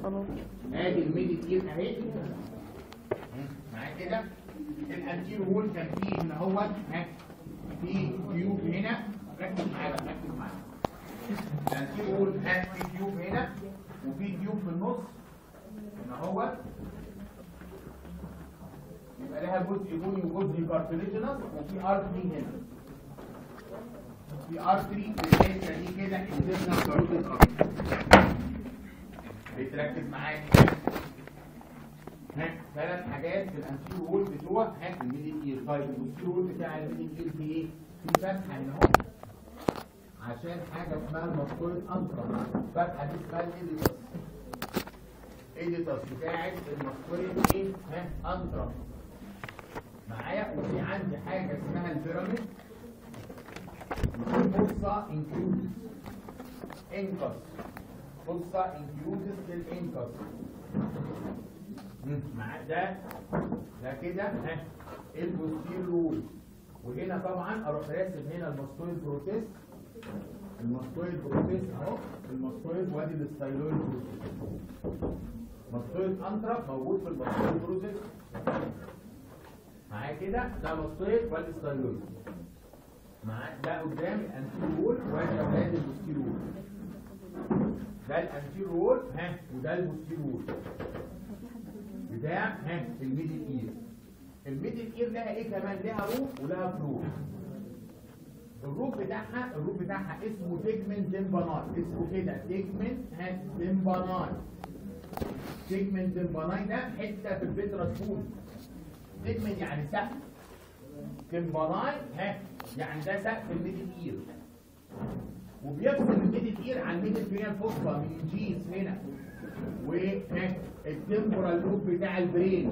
خلاص ادي الميدل اير اهي معاك كده الانتير وول كان فيه ان هو ها في تيوب هنا ركز معايا بقى ركز معايا الانتير وول ها في تيوب هنا وفي تيوب في النص هنا هو يبقى لها جزء بني وجزء كارتليجينس وفي ارتري هنا في ارتري في الحته دي كده انترنال كاروتيد ارتري بتركز معايا ها ثلاث حاجات في الانتيرو وول بتوع ها الميدل اير طيب الانتيرو وول بتاع الميدل اير في ايه؟ في فتحه هنا اهو عشان حاجه اسمها المسكويد انترا فتحه دي اسمها الايديتاس ايديتاس بتاعت المسكويد ايه؟ ها انترا معايا وفي عندي حاجه اسمها البيراميد فرصه انكلودز انكس فرصه انكلودز للانكس مع ده ده كده ها البوستير رول وهنا طبعا اروح راسم هنا الماستويد بروسيس الماستويد بروسيس اهو الماستويد وادي الستايلويد بروسيس ماستويد انترا موجود في الماستويد بروسيس معايا كده ده ماستويد وادي ستايلويد معايا ده قدام الانتير رول وادي اولاد البوستير رول ده الانتير رول ها وده البوستير رول بتاع ها الميدل اير الميدل اير لها ايه كمان لها روف ولها فلور الروف بتاعها الروف بتاعها اسمه تيجمنت تمباناي اسمه كده تيجمنت ها تمباناي تيجمنت تمباناي ده حته في الفيتراس فود تيجمنت يعني سقف تمباناي ها يعني ده سقف الميدل اير وبيفصل الميدل اير عن الميدل فينال فوسفا من جيز هنا والتمبورال لوب بتاع البرين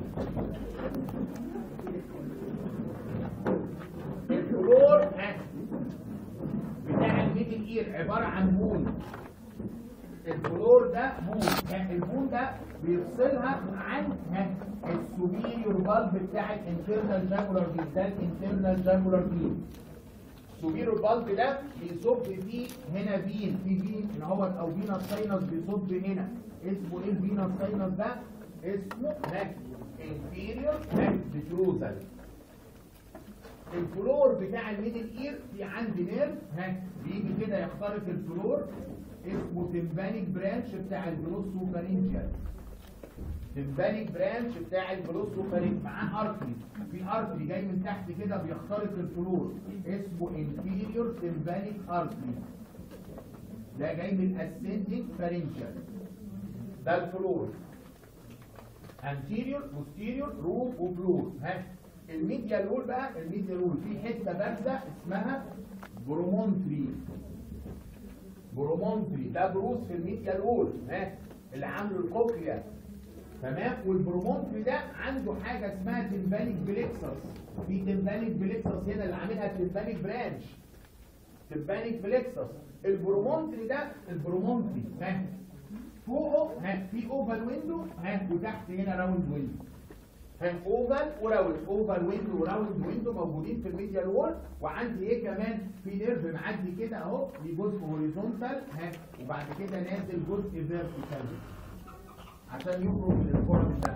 الفلور ها بتاع الميدل اير عباره عن بون الفلور ده بون ها البون ده بيفصلها عن ها السوبيريور بالب بتاع الانترنال جاكولار فين ده الانترنال جاكولار فين السوبيريور بالب ده بيصب فيه هنا فين في فين ان هو او فينا ساينس بيصب هنا اسمه ايه الفينا ساينس ده اسمه هاك انفيريور هاك بتروزل الفلور بتاع الميدل اير في عندي نيرف ها بيجي كده يخترق الفلور اسمه تمبانيك برانش بتاع الجلوسوفارينجيال تمبانيك برانش بتاع الجلوسوفارينج معاه ارتري في ارتري جاي من تحت كده بيخترق الفلور اسمه انفيريور تمبانيك ارتري ده جاي من اسندنج فارينجيال ده الفلور anterior posterior روف وفلور ها الميديا رول بقى الميديا رول في حته بارزه اسمها برومونتري برومونتري ده بروز في الميديا رول ها اللي عامله الكوكليا تمام والبرومونتري ده عنده حاجه اسمها تمبانيك بليكسس في تمبانيك بليكسس هنا اللي عاملها تمبانيك برانش تمبانيك بليكسس البرومونتري ده البرومونتري ها فوقه ها في اوفال ويندو ها وتحت هنا راوند ويندو ها اوفال وراوند اوفال ويندو وراوند ويندو موجودين في الميديال وول وعندي ايه كمان في نيرف معدي كده اهو في جزء هوريزونتال ها وبعد كده نازل جزء فيرتيكال عشان يخرج من الفورم ده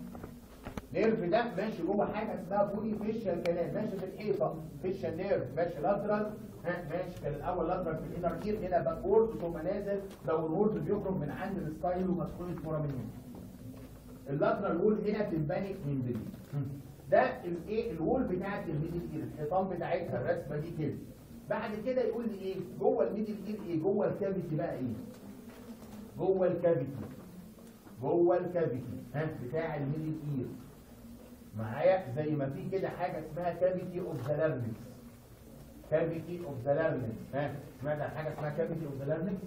نيرف ده ماشي جوه حاجه اسمها بولي فيشال كلام ماشي في الحيطه فيشال نيرف ماشي لاترال ها ماشي كان الاول لاترال في الانر اير هنا باكورد ثم نازل داون وورد بيخرج من عند السكايل ومسكون الفورم من هنا اللاترال وول هنا تنبني من دي ده الايه الوول بتاعت الميدل اير الحيطان بتاعتها الرسمه دي كده بعد كده يقول لي ايه جوه الميدل اير ايه جوه الكافيتي بقى ايه جوه الكافيتي جوه الكافيتي ها بتاع الميدل اير معايا زي ما في كده حاجه اسمها كافيتي اوف ذا لارنكس كافيتي اوف ذا لارنكس ها سمعت عن حاجه اسمها كافيتي اوف ذا لارنكس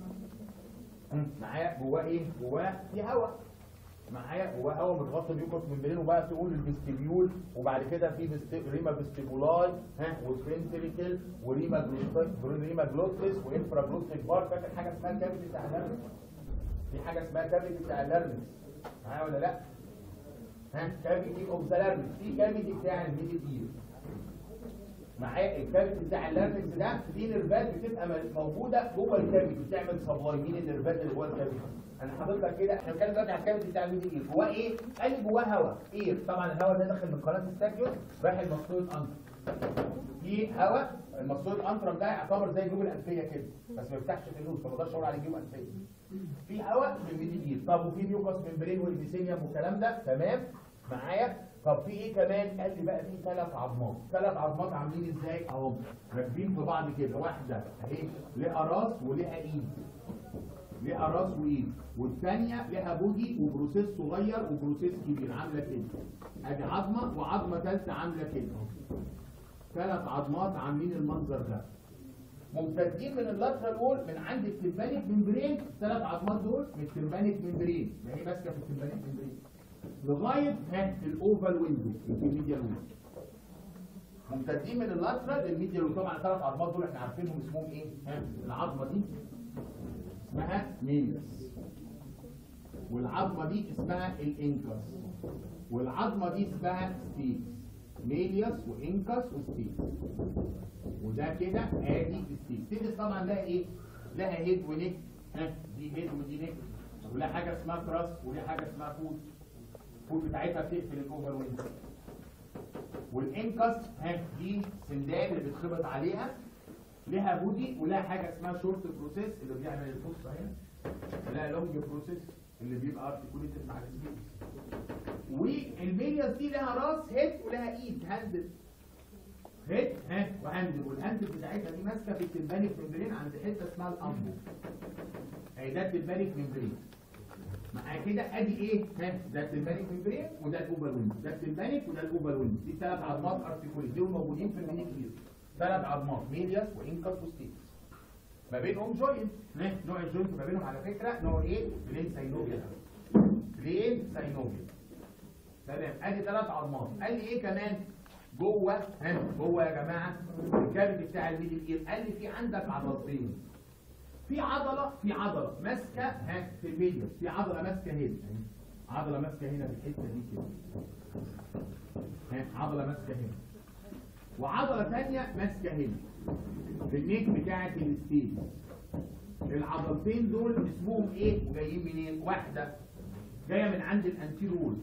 معايا جواه ايه جواه في هواء معايا جواه هواء متغطى بيوكس ممبرين وبقى تقول الفيستيبيول وبعد كده في فيست- ريما فيستيبولاي ها وفنتريكل وريما جلوتس ريما جلوتس وانفرا جلوتس بار فاكر حاجه اسمها كافيتي بتاع اللارنكس في حاجه اسمها كافيتي بتاع اللارنكس معايا ولا لا ها كافيتي اوف ذا لارنكس في كافيتي بتاع الميدل اير معايا الكافيتي بتاع اللارنكس ده في نيرفات بتبقى م- موجوده جوه الكافيتي بتعمل سبلاي مين النيرفات اللي جوه الكافيتي انا حاطط لك كده احنا بنتكلم دلوقتي على الكافيتي بتاع الميدل اير جواه ايه؟ قال لي جواه هواء اير طبعا الهواء ده داخل من قناه الساكيوس رايح المسطول انتر في هواء المسطول الانترم ده يعتبر زي الجيوب الانفيه كده بس ما يفتحش في النوز فما اقدرش اقول عليه جيوب انفيه في هواء في الميدل اير طب وفي ميوكس ممبرين والبيسيليوم والكلام ده تمام معايا طب في ايه كمان قال لي بقى في ثلاث عظمات ثلاث عظمات عاملين ازاي اهو راكبين في بعض كده واحده اهي ليها راس وليها ايد ليها راس وايد والثانيه ليها بودي وبروسيس صغير وبروسيس كبير عامله كده ادي عظمه وعظمه ثالثه عامله كده ثلاث عظمات عاملين المنظر ده ممتدين من اللاترال وول من عند التمبانيك ممبرين الثلاث عظمات دول من التمبانيك ممبرين ما هي ماسكه في التمبانيك ممبرين لغايه ها الاوفال ويندو الميديال ويندو ممتدين من اللاترال للميديال ويندو طبعا الثلاث عظمات دول احنا عارفينهم اسمهم ايه ها العظمه دي اسمها ميليس والعظمه دي اسمها الانكس والعظمه دي اسمها ستيكس ميليوس وانكس وستيكس وده كده ادي ستيكس ستيكس طبعا لها ايه لها هيد ونيك ها دي هيد ودي نيك ولها حاجه اسمها كراس ولها حاجه اسمها فود فود بتاعتها بتقفل الاوفر ويندو والانكس ها دي سندان اللي بتخبط عليها لها بودي ولها حاجه اسمها شورت بروسيس اللي بيعمل الفص هنا ولها لونج بروسيس اللي بيبقى ارتكوليتد مع السبيس والميلياس دي لها راس هيد ولها ايد هاندل هيد ها وهاندل والهاندل بتاعتها دي ماسكه في التمبانيك ممبرين عند حته اسمها الامبو اهي ده التمبانيك ممبرين مع كده ادي ايه ها ده التمبانيك ممبرين وده الاوفر ويند ده التمبانيك وده الاوفر ويند دي ثلاث عظمات ارتكوليت دول موجودين في المينيك اير ثلاث عظمات ميلياس وانكس وستيكس ما بينهم جوينت ها نوع الجوينت ما بينهم على فكره نوع ايه بلين ساينوفيا بلين ساينوفيا تمام ادي ثلاث عظمات قال لي ايه كمان جوه ها جوه يا جماعه الكابت بتاع الميدل اير قال لي في عندك عضلتين في عضله في عضله ماسكه ها في الميديوس في عضله ماسكه هنا عضله ماسكه هنا في الحته دي كده ها عضله ماسكه هنا وعضله ثانيه ماسكه هنا في النيك بتاعه الستيج العضلتين دول اسمهم ايه وجايين منين واحده جايه من عند الانتيرول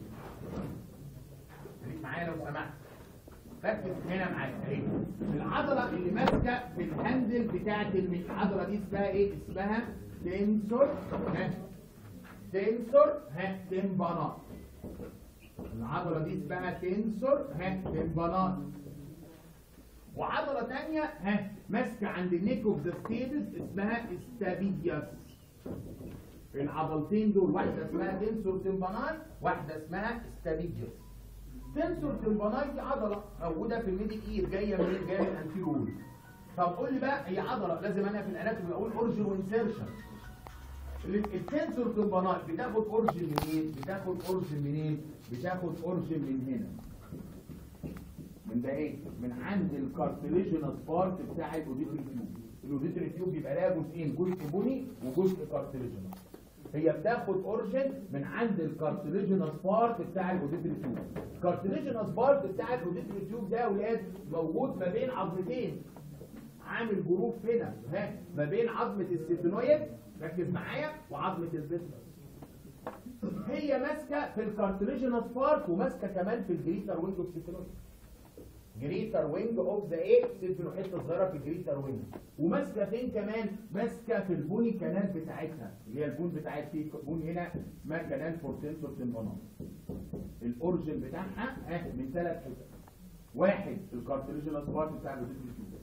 خليك معايا لو سمحت ركز هنا معايا اهي العضله اللي ماسكه في الهاندل بتاعه المي العضله دي اسمها ايه اسمها تنسور ها تنسور ها تمبانات العضله دي اسمها تنسور ها تمبانات وعضله ثانيه ها ماسكه عند النيك اوف ذا ستيبس اسمها استابيدياس العضلتين دول واحده اسمها تنسور تمباناي واحده اسمها استابيدياس تنسور تمباناي دي عضله موجوده في الميدل اير جايه من جايه من الانتيرول طب قول لي بقى هي عضله لازم انا في الاناتومي اقول اورجن وانسيرشن التنسور تمباناي بتاخد اورجن منين بتاخد اورجن منين بتاخد اورجن من هنا من ده ايه من عند الكارتليجينس بارت بتاع الاوديتري تيوب الاوديتري تيوب بيبقى لها جزئين جزء بني وجزء كارتليجينس هي بتاخد اورجن من عند الكارتليجينس بارت بتاع الاوديتري تيوب الكارتليجينس بارت بتاع الاوديتري تيوب ده يا اولاد موجود ما بين عظمتين عامل جروف هنا ها ما بين عظمه الستينويد ركز معايا وعظمه الفيترس هي ماسكه في الكارتليجينس بارت وماسكه كمان في الجريتر وينج اوف ستينويد جريتر وينج اوف ذا ايه سيبتوا حته صغيره في الجريتر وينج وماسكه فين كمان ماسكه في البوني كانال بتاعتها اللي هي البون بتاعت في بون هنا اسمها كانال فورتنسور تمبانال الاورجن بتاعها اه من ثلاث حتت واحد الكارتليجينس بارت بتاع الفيتريس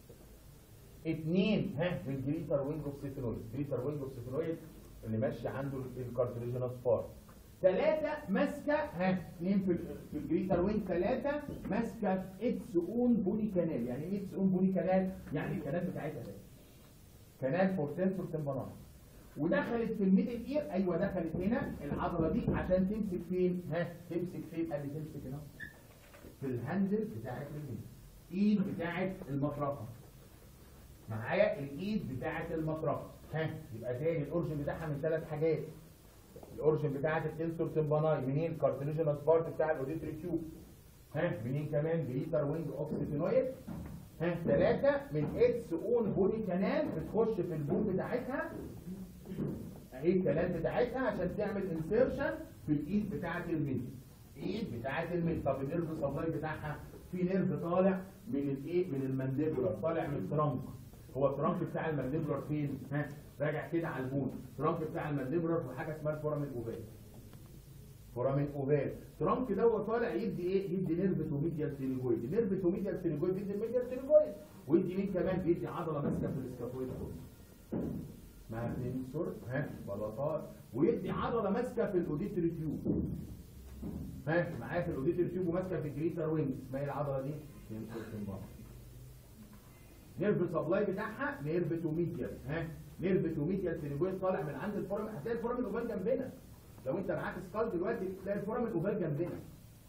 اثنين ها في الجريتر وينج اوف سيترويد الجريتر وينج اوف سيترويد اللي ماشي عنده الكارتليجينس بارت ثلاثة ماسكة ها اثنين في ال- في الجريتر وينج ثلاثة ماسكة في اتس اون بوني كانال يعني ايه اتس اون بوني كانال يعني الكانال بتاعتها ده كانال فورتنسور تمبرال ودخلت في الميدل اير ايوه دخلت هنا العضله دي عشان تمسك فين ها تمسك فين قال لي تمسك هنا في الهاندل بتاعت اليمين ايد بتاعت المطرقه معايا الايد بتاعت المطرقه ها يبقى تاني الاورجن بتاعها من ثلاث حاجات الاورجن بتاعت التنسور تمباناي منين كارتليجينس بارت بتاع الاوديتري تيوب ها منين كمان جريتر وينج اوف سيتينويد ها ثلاثة من اتس اون بوني كانال بتخش في البون بتاعتها اهي الكلام بتاعتها عشان تعمل انسيرشن في الايد بتاعه الميل ايد بتاعه الميل طب النيرف سبلاي بتاعها في نيرف طالع من الايه من المانديبولار طالع من الترنك هو الترنك بتاع المانديبولار فين ها راجع كده على البون الترنك بتاع المانديبولار في حاجه اسمها الفورامين اوفال فورامين اوفال الترنك ده هو طالع يدي ايه يدي نيرف توميديال سينيجويد نيرف توميديال سينيجويد بيدي الميديال سينيجويد ويدي مين كمان بيدي عضله ماسكه في الاسكافويد مع سنسور ها بلاطات ويدي عضله ماسكه في الاوديتري تيوب ها معايا في الاوديتري تيوب وماسكه في الجريتر وينج اسمها ايه العضله دي سنسور تنبار نيرف سبلاي بتاعها نيرف توميديال ها نيرف توميديال سينيجويد طالع من عند الفورم هتلاقي الفورم الاوفال جنبنا لو انت معاك سكال دلوقتي تلاقي الفورم الاوفال جنبنا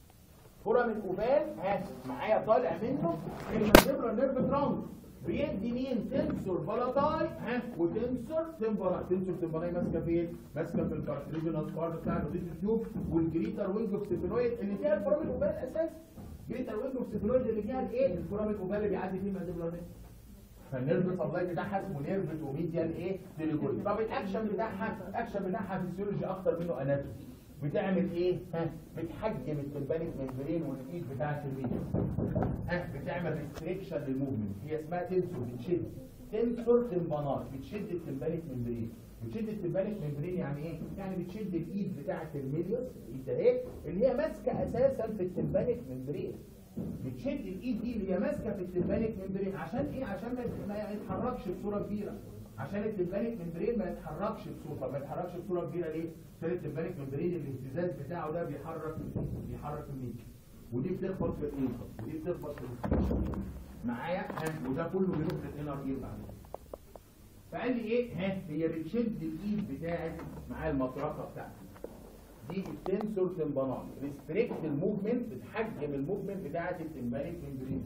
فورم الاوفال ها معايا طالع منه المانديبولار نيرف ترانك بيدي مين تنسور بلاتاي ها وتنسور تمبراي تنسور تمبراي ماسكه فين ماسكه في الكارتريجنال بارت بتاع الاوديتري تيوب والجريتر وينج اوف سيفينويد اللي فيها الفورم الاوفال اساسا جريتر وينج اوف سيفينويد اللي فيها الايه الفورم الاوفال اللي بيعدي فيه المانديبولار نيرف فالنيرف سبلاي بتاعها اسمه نيرف توميديال ايه تيليجويد طب الاكشن بتاعها الاكشن بتاعها فيسيولوجي اكتر منه اناتومي بتعمل ايه ها بتحجم التمبانيك ممبرين والايد بتاعه الميديا ها بتعمل ريستريكشن للموفمنت هي اسمها تنسور بتشد تنسور تمبانات بتشد التمبانيك ممبرين بتشد التمبانيك ممبرين يعني ايه يعني بتشد الايد بتاعه الميديوس الايد اهي اللي هي ماسكه اساسا في التمبانيك ممبرين بتشد الايد دي اللي هي ماسكه في التمبانيك ممبرين عشان ايه عشان ما- ما يتحركش بصوره كبيره عشان التمبانيك ممبرين ما يتحركش بصوره طب ما يتحركش بصوره كبيره ليه عشان التمبانيك ممبرين الاهتزاز بتاعه ده بيحرك بيحرك الميديا ودي بتخبط في الانفر ودي بتخبط في الانفر معايا ها وده كله بيروح للانر اير بعد كده. فقال لي ايه ها هي بتشد الايد بتاعت معايا المطرقه بتاعتي دي التنسور تمبانات ريستريكت الموفمنت بتحجم الموفمنت بتاعت التمبانيك ممبرين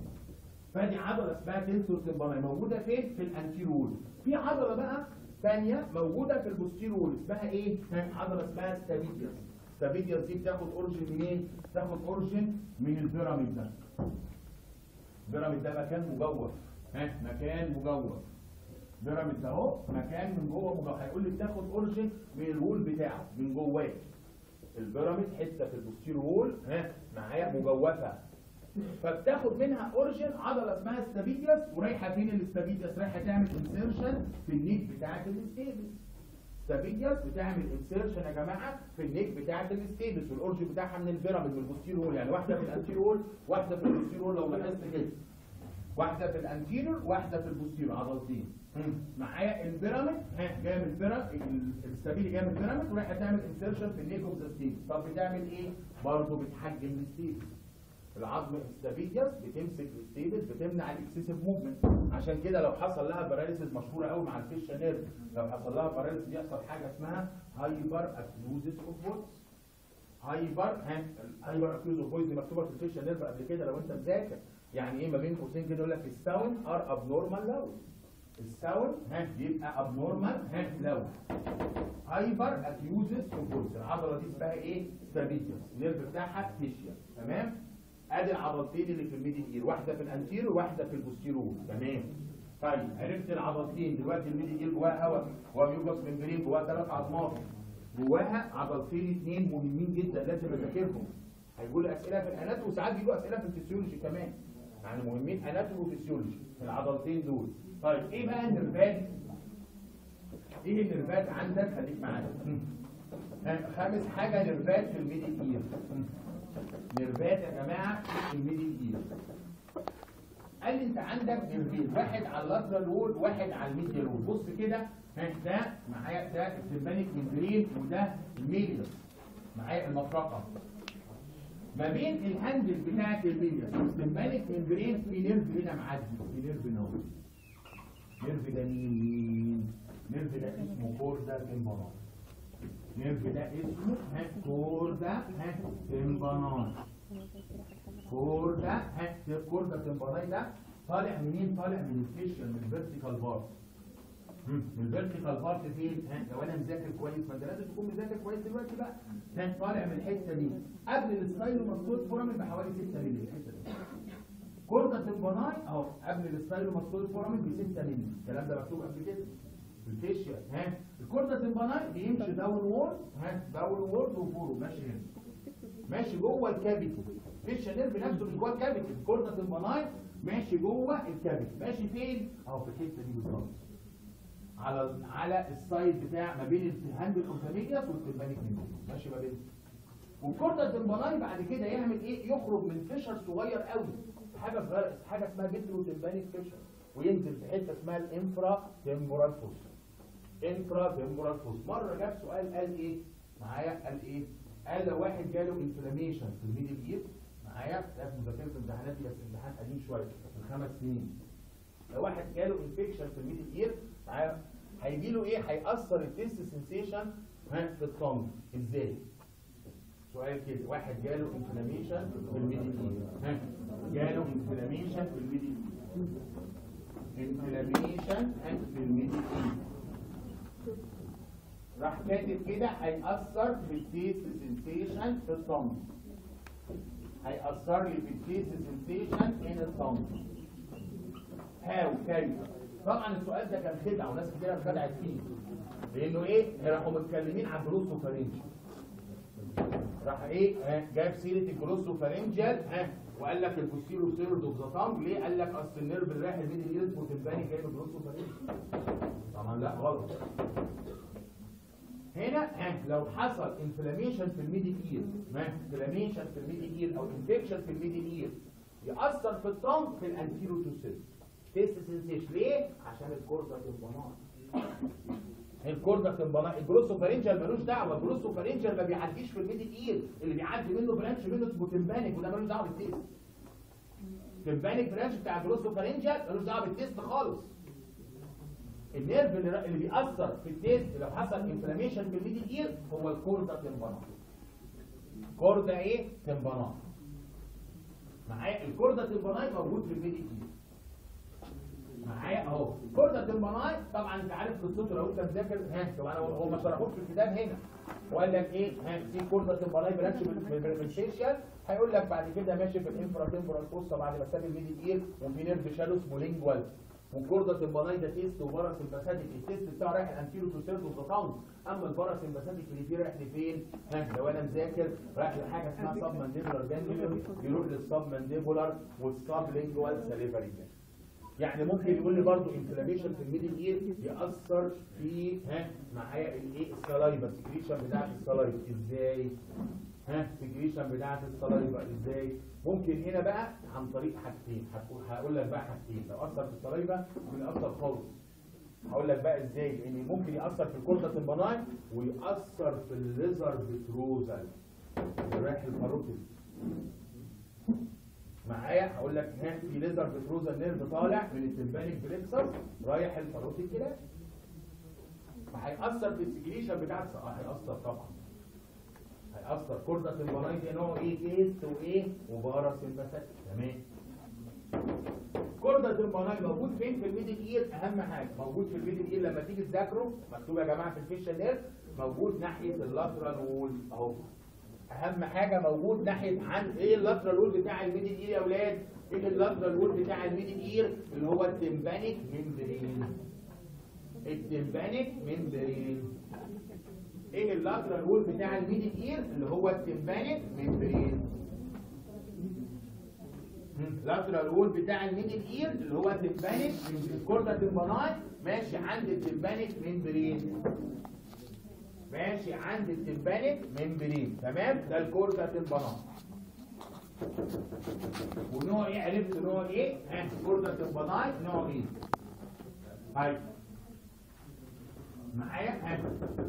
فدي عضله اسمها تنسور تمباناي موجوده فين في الانتيرول في عضله بقى ثانيه موجوده في البوستيرول اسمها ايه ها، عضله اسمها ستابيديوس ستابيديوس دي بتاخد اورجن منين بتاخد اورجن من البيراميد ده البيراميد ده مكان مجوف ها مكان مجوف بيراميد ده اهو مكان من جوه مجوف هيقول لي بتاخد اورجن من الوول بتاعه من جواه البيراميد حته في البوستير وول ها معايا مجوفه فبتاخد منها اورجن عضله اسمها ستابيديوس ورايحه فين الاستابيديوس رايحه تعمل انسيرشن في النيك بتاعه الاستيبس ستابيديوس بتعمل انسيرشن يا جماعه في النيك بتاعه الاستيبس والاورجن بتاعها من البيراميد من البوستير وول يعني واحده في الانتير وول واحده في البوستير وول لو لاحظت كده واحده في الانتيريور واحده في البوستيريور عضلتين معايا البيراميد ها جايه من البيراميد الستابيلي جايه من البيراميد ورايحه تعمل انسيرشن في النيك اوف ذا ستيبس طب بتعمل ايه برضه بتحجم الستيبس العظم الستابيديوس بتمسك الستيبس بتمنع الاكسسيف موفمنت عشان كده لو حصل لها باراليسيس مشهوره قوي مع الفيشا نيرف لو حصل لها باراليسيس يحصل حاجه اسمها هايبر اكلوزيس اوف فوتس هايبر ها الهايبر اكلوز اوف فويس دي مكتوبه في الفيشا نيرف قبل كده لو انت مذاكر يعني ايه ما بين قوسين كده يقول لك الساوند ار ابنورمال لاود الساوند ها بيبقى ابنورمال ها لاود هايبر اكيوزس اوف العضله دي اسمها ايه ستابيديوس النيرف بتاعها فيشيا تمام ادي العضلتين اللي في الميدل اير واحده في الانتيرو وواحده في البوستيرو تمام طيب عرفت العضلتين دلوقتي الميدل اير جواها هواء جواها ميوكس ممبرين جواها ثلاث عظمات جواها عضلتين اثنين مهمين جدا لازم اذاكرهم هيقول لي اسئله في الاناتومي وساعات بيجوا اسئله في الفسيولوجي كمان يعني مهمين اناتومي وفسيولوجي العضلتين دول طيب ايه بقى النرفات ايه النرفات عندك خليك معايا ها، خامس حاجه نرفات في الميدل اير نرفات يا جماعه في الميدل اير قال لي انت عندك نرفين واحد على اللاترال وول واحد على الميديال وول بص كده ها، ده معايا ده التمبانيك ممبرين وده الميديال معايا المفرقه ما بين الهاندل بتاعت الميديال والتمبانيك ممبرين في نيرف هنا معدي في نيرف هنا اهو. نيرف ده مين؟ نيرف ده اسمه كوردا تمبانات نيرف ده اسمه ها كوردا ها تمبانات كوردا ها كوردا تمبانات ده طالع منين؟ طالع من الفيشل من الفيرتيكال بارت من الفيرتيكال بارت فين؟ ها لو انا مذاكر كويس ما انت لازم تكون مذاكر كويس دلوقتي بقى ها طالع من الحته دي قبل السايلو مكتوب فورامين بحوالي 6 مللي الحته دي كوردا تمباناي اهو قبل الستايلوماستويد فورامين ب 6 مللي الكلام ده مكتوب قبل كده في الفيشيا ها الكوردا تمباناي بيمشي داون وورد ها داون وورد وفورو ماشي هنا ماشي جوه الكافيتي فيشيا نيرف نفسه مش جوه الكافيتي الكوردا تمباناي ماشي جوه الكافيتي ماشي فين اهو في الحته دي بالظبط على على السايد بتاع ما بين الهاند الاوتاميكياس والتمبانيك ماشي ما بينهم والكوردا تمباناي بعد كده يعمل ايه يخرج من فيشر صغير قوي حاجه صغيره حاجه اسمها فيترو تمبانيك فيشر وينزل في حته اسمها الانفرا تمبورال فوس انفرا تمبورال فوس مره جاب سؤال قال ايه معايا قال ايه قال لو واحد جاله انفلاميشن في الميدل اير معايا ده في مذاكره امتحاناتي بس امتحان قديم شويه من خمس سنين لو واحد جاله انفكشن في الميدل اير معايا هيجي له ايه هيأثر التيست سنسيشن ها في الطنج ازاي سؤال كده واحد جاله انفلاميشن في الميدل اير ها جاله انفلاميشن في الميدل اير انفلاميشن في الميدل اير راح كاتب كده هيأثر في التيست سنسيشن في الطنج هيأثر لي في التيست سنسيشن ان الطنج هاو كيف طبعا السؤال ده كان خدعه وناس كتير اتخدعت فيه لانه ايه راحوا متكلمين عن جلوسوفارينجيال راح ايه ها جاب سيره الجلوسوفارينجيال ها وقال لك البوستيرو سيرد اوف ذا تانج ليه قال لك اصل النيرف الرايح الميدل اير اسمه تمباني جاي من جلوسوفارينجيال طبعا لا غلط هنا ها لو حصل انفلاميشن في الميدل اير ما انفلاميشن في الميدل اير او انفكشن في الميدل اير يأثر في الطنج في الانتيرو تو سيرد تيست سنسيشن ليه؟ عشان الكوردا تمباناي الكوردا تمباناي الجلوسوفارينجال ملوش دعوه الجلوسوفارينجال ما بيعديش في الميدل اير اللي بيعدي منه برانش منه اسمه تمبانيك وده ملوش دعوه بالتيست تمبانيك برانش بتاع الجلوسوفارينجال ملوش دعوه بالتيست خالص النيرف اللي, اللي بيأثر في التيست لو حصل انفلاميشن في الميدل اير هو الكوردا تمباناي كوردا ايه؟ تمباناي معايا الكوردا تمباناي موجود في الميدل اير معايا اهو كوردا تمباناي طبعا انت عارف قصته لو انت مذاكر ها طبعا هو ما شرحوش في الكتاب هنا وقال لك ايه ها في كوردا تمباناي برانش من الفيشيال هيقول لك بعد كده ماشي في الانفرا تمبورال فوسا بعد ما ساب الميدل اير وفي نيرف شالو اسمه لينجوال والكوردا تمباناي ده تيست وبرس الباساديك التيست بتاعه رايح الانتيرو تو سيرد اوف ذا اما البرس الباساديك اللي فيه رايح لفين ها لو انا مذاكر رايح لحاجه اسمها سب مانديبولار جانجليون يروح للسب مانديبولار والسب لينجوال ساليفري يعني ممكن يقول لي برضو انفلاميشن في الميدل اير ياثر في ها معايا الايه السلايفا السكريشن بتاعت السلايفا ازاي ها السكريشن بتاعت السلايفا ازاي ممكن هنا بقى عن طريق حاجتين هقول هقول لك بقى حاجتين لو اثر في السلايفا ممكن ياثر خالص هقول لك بقى ازاي لان ممكن ياثر في الكوردا تمباناي وياثر في الليزر بتروزال رايح الباروتيد معايا هقول لك ها في ليزر بتروزال نيرف طالع من التمبانيك بليكسس رايح الباروتيد كده فهيأثر في السكريشن بتاعت اه هيأثر طبعا هيأثر كوردا تمباناي دي نوع ايه تيست وايه وبارا سيمباثيك تمام كوردا تمباناي موجود فين في الميدل اير اهم حاجه موجود في الميدل اير لما تيجي تذاكره مكتوب يا جماعه في الفيشن نيرف موجود ناحيه اللاترال وول اهو اهم حاجه موجود ناحيه عن ايه اللاترال وول بتاع الميدل اير يا اولاد ايه اللاترال وول بتاع الميدل اير اللي هو التمبانيك ممبرين التمبانيك ممبرين ايه اللاترال وول بتاع الميدل اير اللي هو التمبانيك ممبرين اللاترال وول بتاع الميدل اير اللي هو التمبانيك الكوردا تمباناي ماشي عند التمبانيك ممبرين ماشي عند التمبانيك ممبرين تمام ده الكوردا تمباناي ونوع ايه عرفت نوع ايه ها كوردا تمباناي نوع ايه هاي معايا ها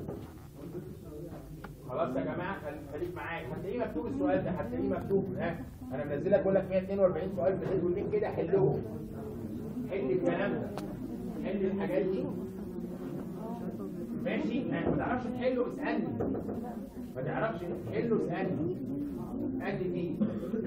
خلاص يا جماعه خليك معايا هتلاقيه مكتوب السؤال ده هتلاقيه مكتوب ها انا منزل لك بقول لك 142 سؤال في الحزب الليل كده حلهم حل الكلام ده حل الحاجات دي ماشي ما تعرفش تحله اسالني ما تعرفش تحله اسالني قال لي دي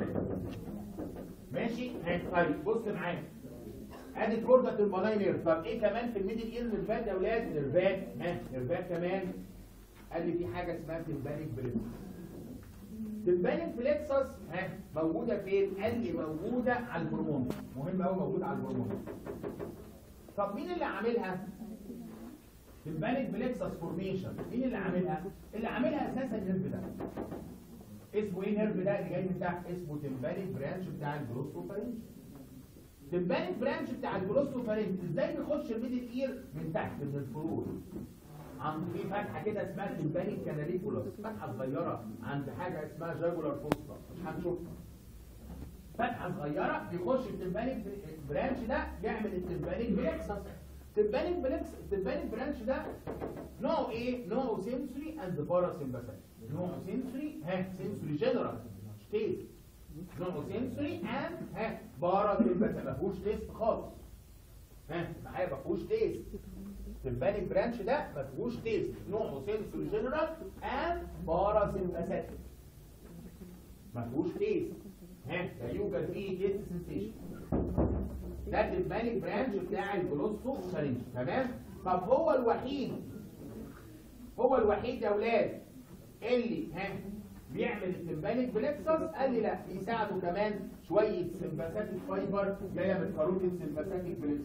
ماشي طيب بص معايا ادي الكوردا المالاي نيرف طب ايه كمان في الميدل اير نيرفات يا اولاد نيرفات ها نيرفات كمان قال لي في حاجه اسمها تمبانيك بريمس تمبانيك فليكسس ها موجوده فين؟ قال لي موجوده على الهرمون مهم قوي موجوده على الهرمون طب مين اللي عاملها؟ تمبانيك فليكسس فورميشن مين اللي عاملها؟ اللي عاملها اساسا النيرف ده اسمه ايه النيرف ده اللي جاي من تحت؟ اسمه تمبانيك برانش بتاع الجلوسوفارينج تمبانيك برانش بتاع الجلوسوفارينج ازاي بيخش الميدل اير من تحت من الفروع عند في فتحه كده اسمها تمبانيك كاناليكولاس فتحه صغيره عند حاجه اسمها جاجولار فوسطا مش هنشوفها فتحه صغيره بيخش التمبانيك برانش ده يعمل التمبانيك بلكسس التمبانيك بلكس التمبانيك برانش ده نوعه ايه؟ نوعه سنسوري اند باراسمباثيك نوعه سنسوري ها سنسوري جنرال مش تيست نوعه سنسوري اند ها باراسمباثيك ما فيهوش تيست خالص ها معايا ما فيهوش تيست التمبانيك برانش ده ما فيهوش تيست نوعه سنسوري جنرال اند باراسمباثيك ما فيهوش تيست ها لا يوجد فيه تيست سنسيشن ده التمبانيك برانش بتاع الجلوسو فارنج تمام طب هو الوحيد هو الوحيد يا اولاد اللي ها بيعمل التمبانيك بلكسس قال لي لا بيساعده كمان شويه سمباثيك فايبر جايه من كاروتيد سمباثيك بلكسس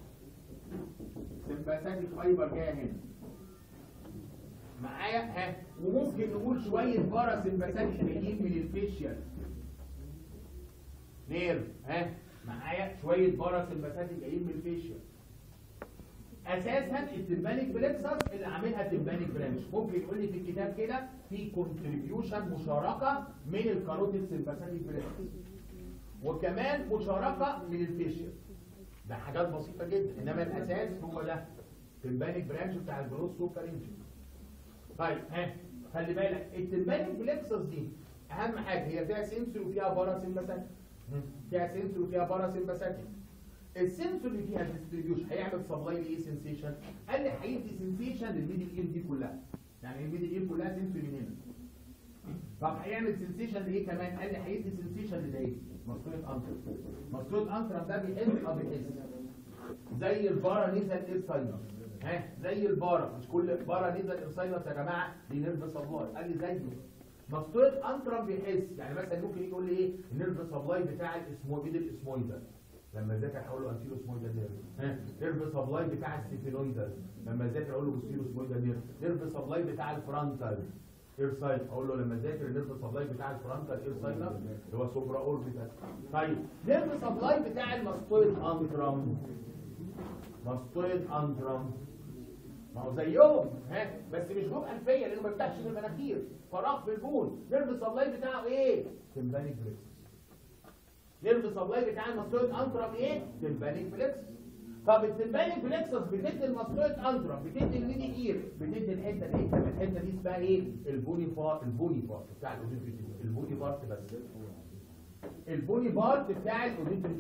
سمباثيك فايبر جايه هنا معايا ها وممكن نقول شويه بارا سمباثيك جايين من الفيشيال نيرف ها معايا شويه بارا سمباثيك جايين من الفيشيال اساسا التمبانيك بلكسس اللي عاملها تمبانيك برانش ممكن يقول لي في الكتاب كده في كونتريبيوشن مشاركه من الكاروتيد سمباثيك بلكسس وكمان مشاركه من الفيشيال ده حاجات بسيطه جدا انما الاساس هو ده تمبانيك برانش بتاع الجروس سوبرينج طيب ها خلي بالك التمبانيك بلكسس دي اهم حاجه هي فيها سنسور وفيها بارا سمباثيك فيها سنسور وفيها بارا سمباثيك السنسور اللي فيها ديستريبيوشن هيعمل سبلاي لايه سنسيشن قال لي هيدي سنسيشن للميدل اير دي كلها يعني الميدل اير كلها سنسوري من هنا طب هيعمل سنسيشن لايه كمان قال لي هيدي سنسيشن لده مسطره انترم مسطره انترم ده بيحس اه بيحس زي البارا نيزل انساينس ها زي البارا مش كل بارا نيزل انساينس يا جماعه دي نيرف سبلاي قال لي زيه مسطره انترم بيحس يعني مثلا ممكن يجي يقول لي ايه النيرف سبلاي بتاع الاسمويد الاسمويدال لما ذاكر هقول له انتيرو اسمويدال نيرف ها نيرف سبلاي بتاع السيفينويدال لما ذاكر اقول له بوستيرو اسمويدال نيرف نيرف سبلاي بتاع الفرونتال اير سايد اقول له لما ذاكر النيرف سبلاي بتاع الفرونتال اير سايد اللي هو سوبرا اوربيتال طيب نيرف سبلاي بتاع الماستويد انترم ماستويد انترم ما هو زيهم ها بس مش جوب انفيه لانه ما بيفتحش في المناخير فراغ في البول نيرف سبلاي بتاعه ايه تمبانيك بلكسس نيرف سبلاي بتاع الماستويد انترم ايه تمبانيك بلكسس طب التمبانيك بلكسس بتدي الماستويد انترم بتدي الميدي اير بتدي الحته دي طب الحته دي اسمها ايه البوني بارت البوني بارت بتاع الاوديتري البوني بارت بس البوني بارت بتاع الاوديتري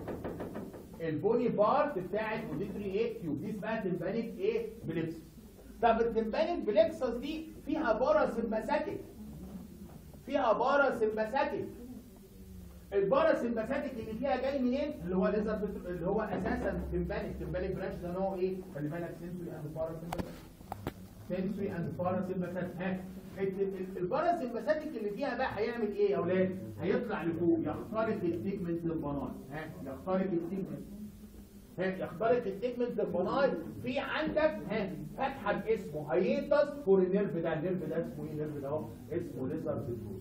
البوني بارت بتاع الاوديتري ايه تيوب دي اسمها تمبانيك ايه بلكسس طب التمبانيك بلكسس دي فيها بارا سمباثيك فيها بارا سمباثيك البارا سمباثيك اللي فيها جاي منين اللي هو ليزر اللي هو اساسا تمبانيك تمبانيك برانش ده نوعه ايه خلي بالك سنسوري اند بارا سمباثيك سنسوري اند بارا سمباثيك ها البارا سمباثيك اللي فيها بقى هيعمل ايه يا اولاد هيطلع لفوق يخترق التيجمنت البنات ها يخترق التيجمنت ها يخترق التيجمنت البنات في عندك ها فتحه اسمه هيتس فور النيرف ده النيرف ده اسمه ايه النيرف ده اهو اسمه ليزر بتروز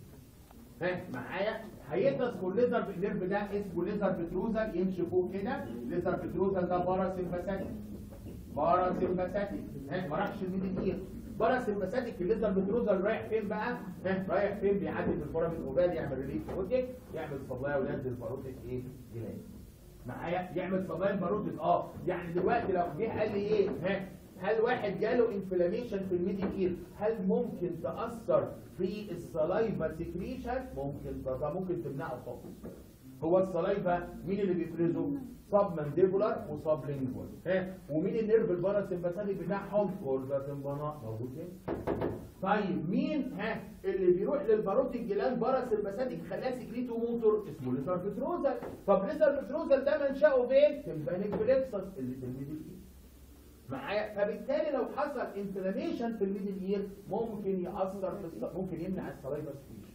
ها معايا هيتس فور ليزر النيرف ده اسمه ليزر بتروزل يمشي فوق كده ليزر بتروزل ده بارا سمباثيك بارا سمباثيك ها ما راحش الميدل اير بارا سمباثيك الليزر بتروزل رايح فين بقى ها رايح فين بيعدي في الفورم الاوبال يعمل ريليف اوتيك يعمل سبلاي اولاد للباروتيك ايه جلاند معايا يعمل سبلاي الباروتيك اه يعني دلوقتي لو جه قال لي ايه ها هل واحد جاله انفلاميشن في الميدل اير هل ممكن تاثر في السلايفا سكريشن ممكن طبعا ممكن تمنعه خالص هو السلايفا مين اللي بيفرزه سب مانديبولار وسب لينجوال ها ومين النيرف الباراسمباثيك بتاعهم كوردا تمبانا موجود هنا طيب مين ها اللي بيروح للباروتيك جلاند باراسمباثيك خلاه سكريتو موتور اسمه ليزر بتروزل طب ليزر بتروزل ده منشأه فين تمبانيك بلكسس اللي في الميدل اير معايا فبالتالي لو حصل انفلاميشن في الميدل اير ممكن ياثر في الص... ممكن يمنع السلايفا سكريشن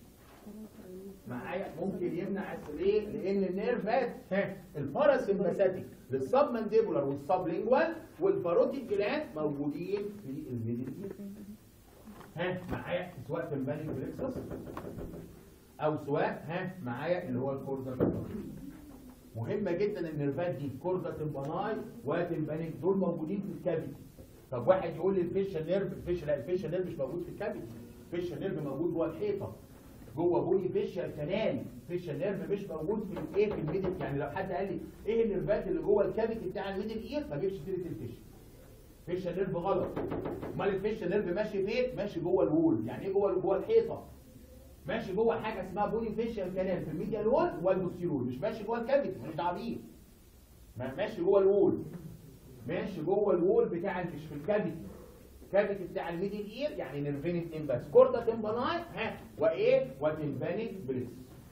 معايا ممكن يمنع الس- ليه؟ لان النيرفات ها الباراسمباثيك للسب مانديبولار والسب لينجوال والباروتيك جلاند موجودين في الميدل اير ها معايا سواء في البانيك بليكسس او سواء ها معايا اللي هو الكوردا مهمه جدا النيرفات دي كوردا تمباناي وتمبانيك دول موجودين في الكافيتي طب واحد يقول لي الفيشال نيرف الفيشال لا الفيشال نيرف مش موجود في الكافيتي الفيشال نيرف موجود جوه الحيطه جوه بوني فيشال كنال فيشال نيرف مش موجود في الايه في الميدل يعني لو حد قال لي ايه النيرفات اللي جوه الكافيتي بتاع الميدل اير ما جيبش سيره الفيشال فيشال نيرف غلط امال الفيشال نيرف ماشي فين ماشي جوه الوول يعني ايه جوه جوه الحيطه ماشي جوه حاجه اسمها بوني فيشال كانال في الميديال وول والبوستيرول مش ماشي جوه الكافيتي مش دعوه بيه ما- ماشي جوه الوول ماشي جوه الوول بتاع مش في الكافيتي الكافيتي بتاع الميدل اير يعني نيرفين اتنين بس كوردا تمباناي ها وايه وتمبانيك بريس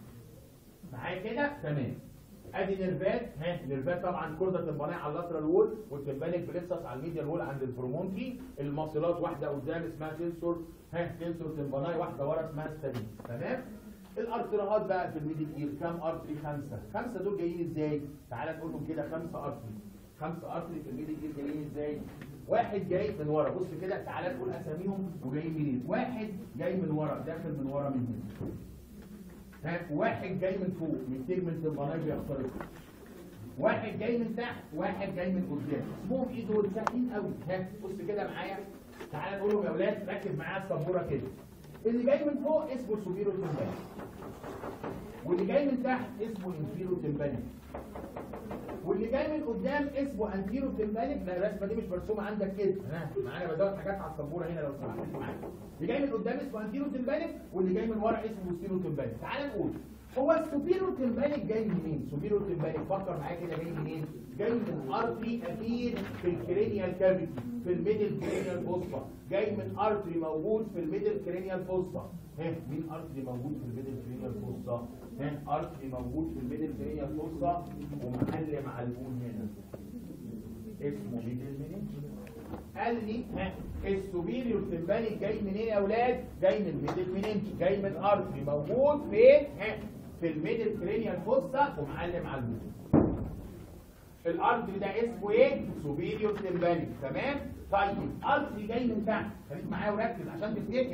معايا كده تمام ادي نيرفات ها نيرفات طبعا كوردا تمباناي على اللاترال وول والتمبانيك بريسس على الميديال وول عند البرومونتري المصلات واحده قدام اسمها تنسور ها تنسور تمباناي واحده ورا اسمها ستابين تمام الارتريهات بقى في الميدل اير كام ارتري خمسه خمسه دول جايين ازاي تعال نقولهم كده خمسه ارتري خمسه ارتري في الميدل اير جايين ازاي واحد جاي من ورا بص كده تعالى نقول اساميهم وجايين منين واحد جاي من ورا داخل من ورا من هنا ها واحد جاي من فوق من تيجمنت البناج يخترق واحد جاي من تحت واحد جاي من قدام اسمهم ايه دول سهلين قوي ها بص كده معايا تعالى نقولهم يا اولاد ركز معايا السبوره كده اللي جاي من فوق اسمه سوبيرو تمباني واللي جاي من تحت اسمه انفيرو تمباني واللي جاي من قدام اسمه انتيرو تمبانيك لا الرسمه دي مش مرسومه عندك كده ها معانا بدور حاجات على السبوره هنا لو سمحت معايا اللي جاي من قدام اسمه انتيرو تمبانيك واللي جاي من ورا اسمه بوستيرو تمبانيك تعال نقول هو السوبيرو تمبانيك جاي منين سوبيرو تمبانيك فكر معايا كده جاي منين جاي من ارتري اكيد في الكرينيال كافيتي في الميدل كرينيال فوسفا جاي من ارتري موجود في الميدل كرينيال فوسفا ها مين ارتري موجود في الميدل كرينيال فوسفا ها ارتري موجود في الميدل كرينيال فوسفا ومعلم على البون هنا اسمه ميدل منينج قال لي ها السوبيريور تمبانيك جاي منين يا اولاد جاي من الميدل منينج جاي من ارتري موجود فين ها في الميدل كرينيال فوسفا ومعلم على البون الارتري ده اسمه ايه سوبيريور تمبانيك تمام طيب ارتري جاي من تحت خليك معايا وركز عشان تفتكر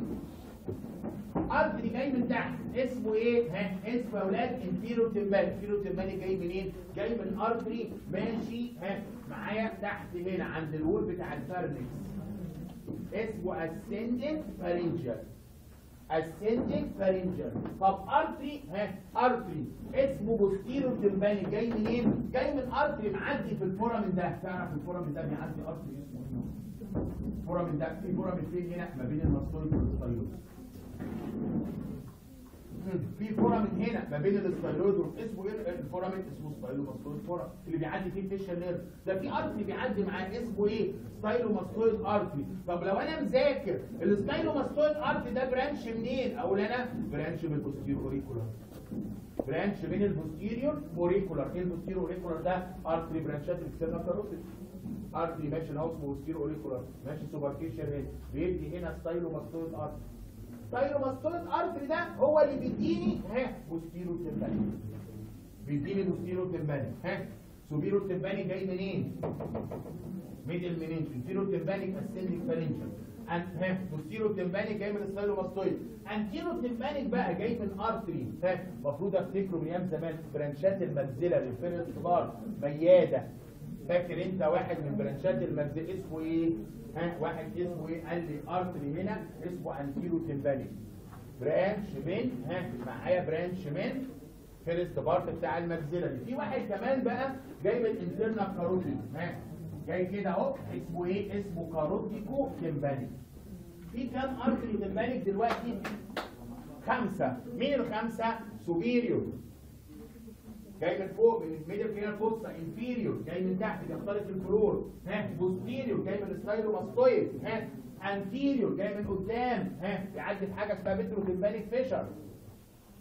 ارتري جاي من تحت اسمه ايه ها اسمه يا اولاد انفيرو تمبانيك انفيرو تمبانيك جاي منين جاي من ارتري ماشي ها معايا تحت هنا عند الوول بتاع الفارنكس اسمه اسcending pharyngeal ascending pharyngeal طب ارتري ها ارتري اسمه بوستيرو تمباني جاي منين جاي من ارتري معدي في الفورامين ده تعرف الفورامين ده بيعدي ارتري اسمه ايه الفورامين ده في فورامين فين هنا ما بين الماستويد والستايلويد في فورامين هنا ما بين الستايلويد اسمه ايه الفورامين اسمه ستايلوماستويد فورامين اللي بيعدي فيه الفيشال نيرف ده في ارتري بيعدي معاه اسمه ايه ستايلوماستويد ارتري طب لو انا مذاكر الستايلوماستويد ارتري ده برانش منين اقول انا برانش من البوستيريور اوريكولار برانش من البوستيريور اوريكولار ايه البوستيريور اوريكولار ده ارتري برانشات الاكسترنال كاروتيد ارتري ماشي الهاوس بوستيريور اوريكولار ماشي سوبرفيشال هنا بيدي هنا ستايلوماستويد ارتري ستايلوماستويد ارتري ده هو اللي بيديني ها بوستيريور تمباني بيديني بوستيريور تمباني ها سوبيريور تمباني جاي منين ميدل منين انتيريور تمباني اسندك فالنجل ها بوستيريور تمباني جاي من الستايلوماستويد انتيريور تمباني بقى جاي من ارتري ها المفروض افتكره من ايام زمان برانشات المجزله للفيرست بار مياده فاكر انت واحد من برانشات المجزله اسمه ايه ها واحد اسمه ايه قال لي ارتري هنا اسمه انتيرو تمباني برانش من ها معايا برانش من فيرست بارت بتاع المجزله دي في واحد كمان بقى جاي من انترنال كاروتيد ها جاي كده اهو اسمه ايه اسمه كاروتيكو تمباني في كام ارتري تمبانيك دلوقتي خمسه مين الخمسه سوبيريور جاي من فوق من الميدل كرينال فوسا انفيريور جاي من تحت بيختلط الفلور ها بوستيريور جاي من الستايلوماستويد ها انتيريور جاي من قدام ها بيعدي في حاجه اسمها بترو تمبانيك فيشر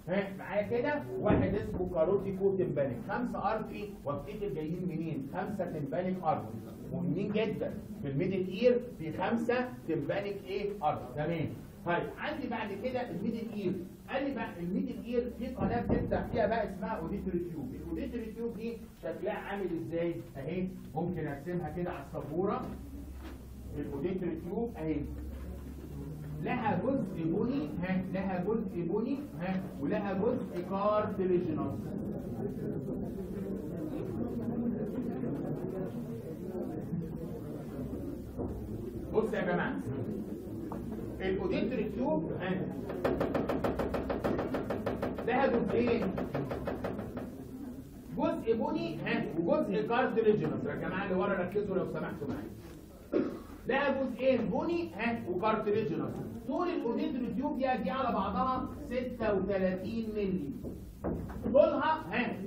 ها معايا كده واحد اسمه كاروتيكو تمبانيك خمسه ارتري وافتكر جايين منين خمسه تمبانيك ارتري مهمين جدا في الميدل اير في خمسه تمبانيك ايه ارتري تمام طيب عندي بعد كده الميدل اير قال لي بقى الميدل اير في قناه بتفتح فيها بقى اسمها اوديتوري تيوب الاوديتوري تيوب دي شكلها عامل ازاي اهي ممكن ارسمها كده على السبوره الاوديتوري تيوب اهي لها جزء بني ها لها جزء بني ها ولها جزء كارتليجينوس بص يا جماعه الاوديتوري تيوب ها لها جزئين جزء بني ها وجزء كارتليجينوس يا جماعه اللي ورا ركزوا لو سمحتوا معايا لها جزئين بني ها وكارتليجينوس طول الاوديتوري تيوب دي دي على بعضها 36 مللي طولها ها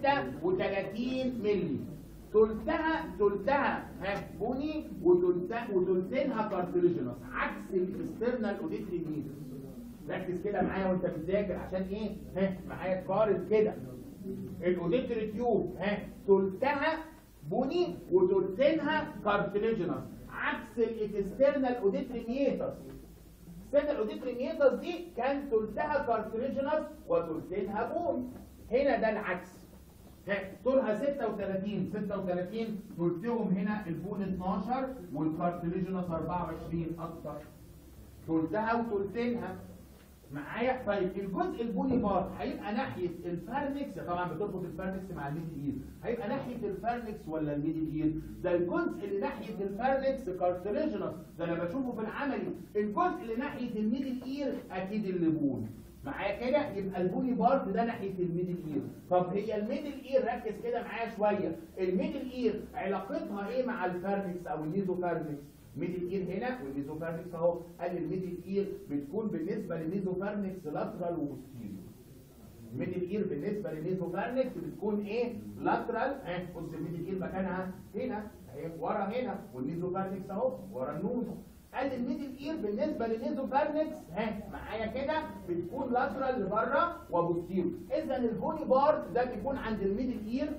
36 مللي تلتها تلتها ها بني وتلتها وتلتينها كارتليجينوس عكس الاكسترنال اوديتوري ميتس ركز كده معايا وانت بتذاكر عشان ايه ها معايا تقارن كده الاوديتوري تيوب ها تلتها بني وتلتينها كارتليجينوس عكس الاكسترنال اوديتوري ميتس السنه الاوديتوري ميتس دي كان تلتها كارتليجينوس وتلتينها بوني هنا ده العكس ها، طولها 36 36 تلتهم هنا البون 12 والكارتليجينوس 24 اكتر تلتها وتلتينها معايا طيب الجزء البني بار هيبقى ناحيه الفارنكس طبعا بتربط الفارنكس مع الميدل اير هيبقى ناحيه الفارنكس ولا الميدل اير ده الجزء اللي ناحيه الفارنكس كارتليجينوس ده انا بشوفه في العملي الجزء اللي ناحيه الميدل اير اكيد اللي بون معايا كده يبقى البوني بارت ده ناحيه الميدل اير طب هي الميدل اير ركز كده معايا شويه الميدل اير علاقتها ايه مع الفارنكس او النيزو فارنكس ميدل اير هنا والميزوفارنكس اهو قال الميدل اير بتكون بالنسبه للميزوفارنكس لاترال وبوستيريور ميدل اير بالنسبه للميزوفارنكس بتكون ايه لاترال اه بص الميدل اير مكانها هنا اهي ورا هنا والميزوفارنكس اهو ورا النوز قال الميدل اير بالنسبه للميزوفارنكس ها معايا كده بتكون لاترال لبره وبوستيريور اذا البوني بارت ده بيكون عند الميدل اير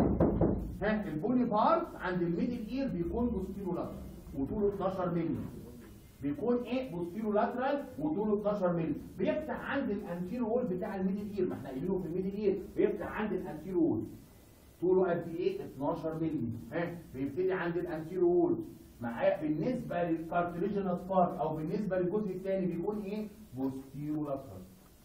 ها البوني بارت عند الميدل اير بيكون بوستيريور لاترال وطوله 12 مللي بيكون ايه بوستيرو لاترال وطوله 12 مللي بيفتح عند الانتيرو وول بتاع الميدل اير ما احنا قايلينه في الميدل اير بيفتح عند الانتيرو وول طوله قد ايه 12 مللي ها بيبتدي عند الانتيرو وول معايا بالنسبه للكارتليجينس بارت او بالنسبه للجزء الثاني بيكون ايه بوستيرو لاترال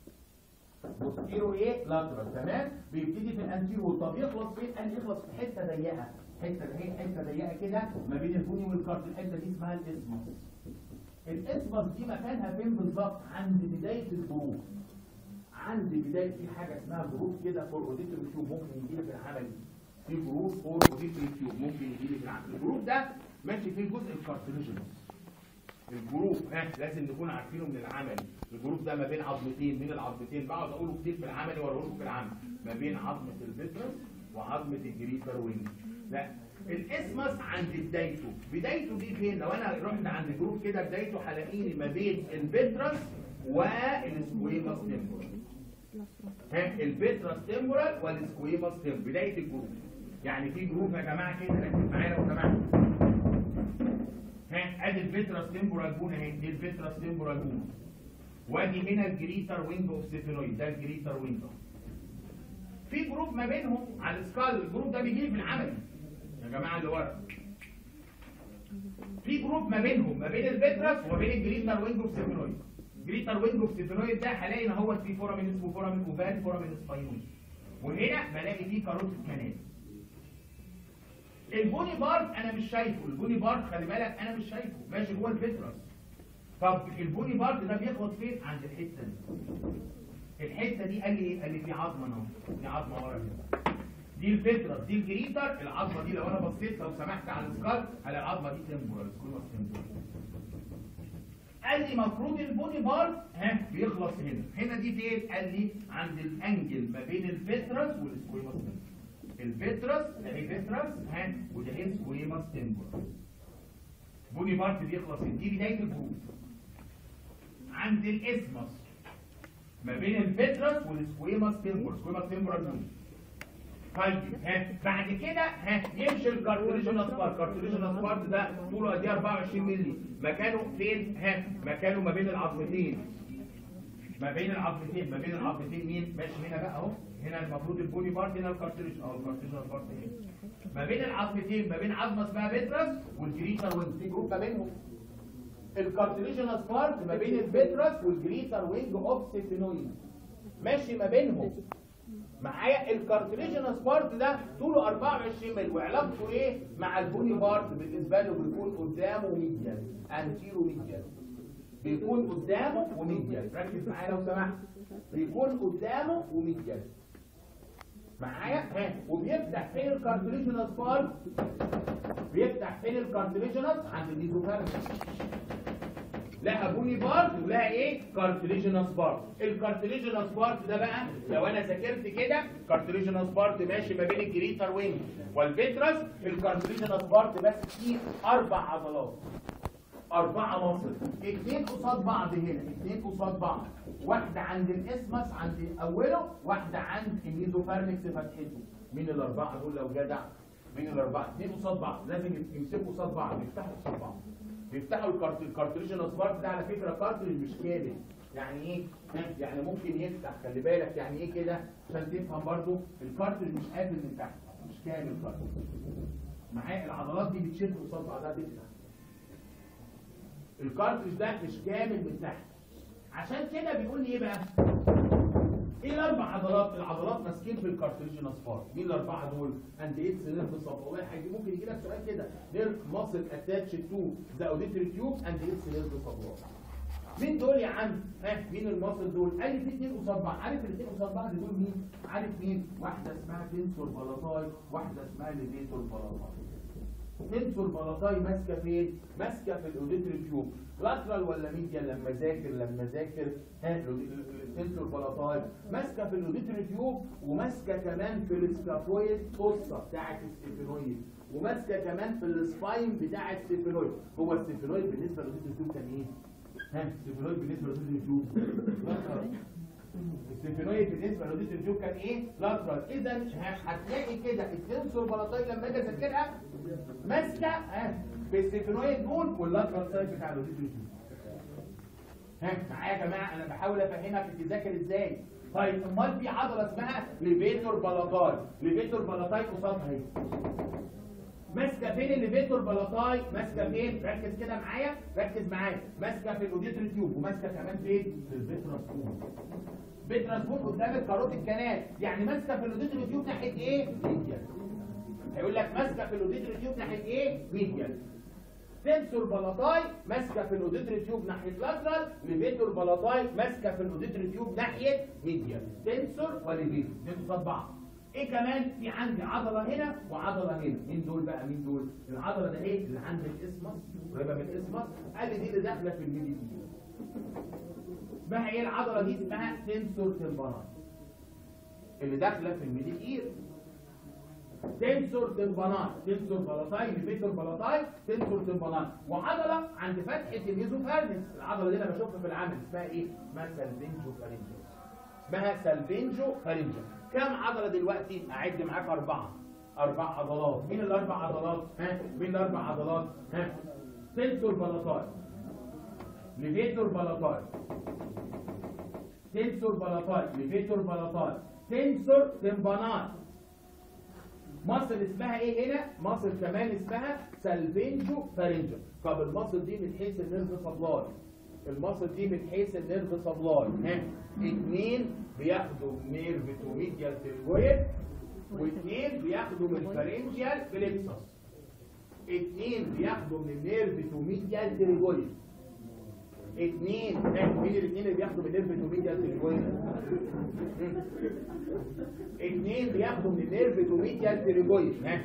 بوستيرو ايه لاترال تمام بيبتدي في الانتيرو وول طب يخلص فين قال يخلص في حته ضيقه حته هي حته ضيقه كده ما بين البني والكارت الحته دي اسمها الاسمس الاسمس دي مكانها فين بالظبط عند بدايه الجروف عند بدايه في حاجه اسمها جروف كده فور اوديتوري تيوب ممكن يجي لي في العمل في جروف فور اوديتوري تيوب ممكن يجي لي في العمل الجروف ده ماشي فيه جزء الكارتليجينوس الجروف ها لازم نكون عارفينه من العمل الجروف ده ما بين عظمتين بين العظمتين بقعد اقوله كتير في العمل واقوله لكم في العمل ما بين عظمه الفيترس وعظمه الجريتر وينج لا الاسمس عند بدايته بدايته دي فين لو انا رحت عند جروف كده بدايته هلاقيني ما بين الفيترس والسكويماس تمبورال ها الفيترس تمبورال والسكويماس تمبورال بدايه الجروف يعني في جروف يا جماعه كده ركز معايا لو سمحت ها ادي الفيترس تمبورال بون اهي دي الفيترس تمبورال بون وادي هنا الجريتر وينج اوف سيفينويد ده الجريتر وينج في جروب ما بينهم على السكال الجروب ده بيجي في العمل يا جماعه اللي ورا في جروب ما بينهم ما بين الفيترس وما بين الجريتر وينج اوف سيفينويد الجريتر وينج اوف سيفينويد ده هلاقي ان هو في فورامين اسمه فورامين اوفال فورامين سباينويد وهنا بلاقي فيه كاروتيد كانال البوني بارت انا مش شايفه البوني بارت خلي بالك انا مش شايفه ماشي جوه الفيترس طب البوني بارت ده بيخلص فين عند الحته دي الحته دي قال لي ايه قال لي في عظمه اهو في عظمه ورا كده دي الفيترس دي الجريتر العظمه دي لو انا بصيت لو سمحت على السكال هلاقي العظمه دي تمبورال سكول تمبورال قال لي المفروض البوني بارت ها بيخلص هنا هنا دي فين قال لي عند الانجل ما بين الفيترس والسكويماس الفيترس اهي فيترس ها وده ايه سكويماس تمبورال بوني بارت بيخلص هنا دي بدايه الجروب عند الاسمس ما بين الفيترس والسكويماس تمبر سكويماس تمبر طيب ها بعد كده ها يمشي الكارتوليجينوس بارت الكارتوليجينوس بارت ده طوله قد ايه 24 مللي مكانه فين ها مكانه ما بين العظمتين ما بين العظمتين ما بين العظمتين مين ماشي هنا بقى اهو هنا المفروض البودي بارت هنا الكارتوليج اه الكارتوليجينوس بارت هنا ما بين العظمتين ما بين عظمه اسمها فيترس والجريتر وينج في جروب ما بينهم الكارتوليجينوس بارت ما بين الفيترس والجريتر وينج اوف سيفينويد ماشي ما بينهم معايا الكارتليجينس بارت ده طوله 24 مل وعلاقته ايه مع البوني بارت بالنسبه له بيكون قدامه ميديال انتيرو ميديال بيكون قدامه وميديال ركز معايا لو سمحت بيكون قدامه وميديال معايا ها وبيفتح فين الكارتليجينس بارت بيفتح فين الكارتليجينس عند الميزوفارنس لها بوني بارت ولها ايه كارتليجينس بارت الكارتليجينس بارت ده بقى لو انا ذاكرت كده كارتليجينس بارت ماشي ما بين الجريتر وينج والفيترس الكارتليجينس بارت بس فيه اربع عضلات أربعة مصر اتنين قصاد بعض هنا اتنين قصاد بعض واحدة عند الاسمس عند أوله واحدة عند الميزوفارنكس فتحته مين الأربعة دول لو جدع مين الأربعة اتنين قصاد بعض لازم يمسكوا قصاد بعض يفتحوا قصاد بعض بيفتحوا الكارت الكارتريجينال سبارت ده على فكره كارتريج مش كامل يعني ايه يعني ممكن يفتح خلي بالك يعني ايه كده عشان تفهم برضو الكارتريج مش قافل من تحت مش كامل كارتريج معايا العضلات دي بتشد قصاد بعضها تفتح الكارتريج ده مش كامل من تحت عشان كده بيقول لي ايه بقى ايه الاربع عضلات العضلات ماسكين في الكارتريجينال سبارت مين الاربعه دول اند ايتس نيرف صف والله حاجه ممكن يجي لك سؤال كده نيرف ماسل اتاتش تو ذا اوديتري تيوب اند ايتس نيرف صف مين دول يا عم ها مين الماسل دول قال لي في اثنين قصاد بعض عارف الاثنين قصاد بعض دول مين عارف مين واحده اسمها تنسور بلاطاي واحده اسمها ليفيتور بلاطاي تنسور بلاطاي ماسكه فين ماسكه في الاوديتري تيوب لاترال ولا ميديال لما ذاكر لما ذاكر ها التنسور بلاطاي ماسكه في الاوديتري تيوب وماسكه كمان في السكافويد قصه بتاعه السيفينويد وماسكه كمان في السباين بتاع السيفينويد هو السيفينويد بالنسبه للاوديتري تيوب كان ايه ها السيفينويد بالنسبه للاوديتري تيوب السيفينويد بالنسبه للاوديتري تيوب كان ايه لاترال اذا هتلاقي كده التنسور بلاطاي لما اجي اذاكرها ماسكه ها في السيفينويد دول واللاترال سايد بتاع الاوديتري تيوب ها معايا يا جماعه انا بحاول افهمك بتذاكر ازاي طيب امال في عضله اسمها ليفيتور بلاطاي ليفيتور بلاطاي قصادها اهي ماسكه فين الليفيتور بلاطاي ماسكه فين ركز كده معايا ركز معايا ماسكه في الاوديتري تيوب وماسكه كمان فين في الفيتراس بون فيتراس بون قدام الكاروتيد كانال يعني ماسكه في الاوديتري تيوب ناحيه ايه ميديال هيقول لك ماسكه في الاوديتري تيوب ناحيه ايه ميديال سنسور بلاطاي ماسكه في الاوديتري تيوب ناحيه لاترال ليفيتور بلاطاي ماسكه في الاوديتري تيوب ناحيه ميديال سنسور وليفيتور دول قصاد بعض ايه كمان في عندي عضله هنا وعضله هنا مين دول بقى مين دول العضله ده ايه اللي عند الاسمس قريبه من الاسمس قال لي دي اللي داخله في الميديال اسمها ايه العضله دي اسمها سنسور تمباناي اللي داخله في الميدل اير تنسور تمباناي تنسور بلاطاي ليفيتور بلاطاي تنسور تمباناي وعضله عند فتحه الميزوفارنكس العضله دي انا بشوفها في العمل اسمها ايه اسمها سالفينجو فارنجيا اسمها سالفينجو فارنجيا كم عضله دلوقتي اعد معاك اربعه اربع عضلات مين الاربع عضلات ها مين الاربع عضلات ها تنسور بلاطاي ليفيتور بلاطاي تنسور بلاطاي ليفيتور بلاطاي تنسور تمباناي مصل اسمها ايه هنا مصل كمان اسمها سالفينجو فارنجو طب المصل دي من حيث النيرف سبلاي المصل دي من حيث النيرف سبلاي ها اتنين بياخدوا نيرف تو ميديال تيرجويد واثنين بياخدوا من الفارنجيال فليكسس اتنين بياخدوا من النيرف تو ميديال تيرجويد اتنين ها مين الاثنين اللي بياخدوا من النيرف تو ميديال تيرجويد اتنين بياخدوا من النيرف تو ميديال تيرجويد ها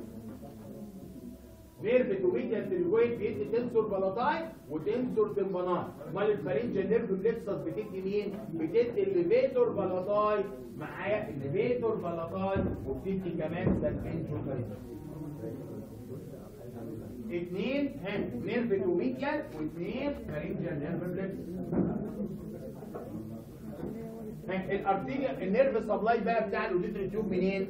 نيرف تو ميديال تيرجويد بيدي تنسور بلاطاي وتنسور تمباناي امال الفارنجيال نيرف فليكسس بتدي مين بتدي الليفيتور بلاطاي معايا الليفيتور بلاطاي وبتدي كمان سالفينجو فارنجيال اثنين ها نيرف تو ميديال واثنين فارنجيال نيرف فليكسس ها، الارتيريا النيرف سبلاي بقى بتاع الاوديتري تيوب منين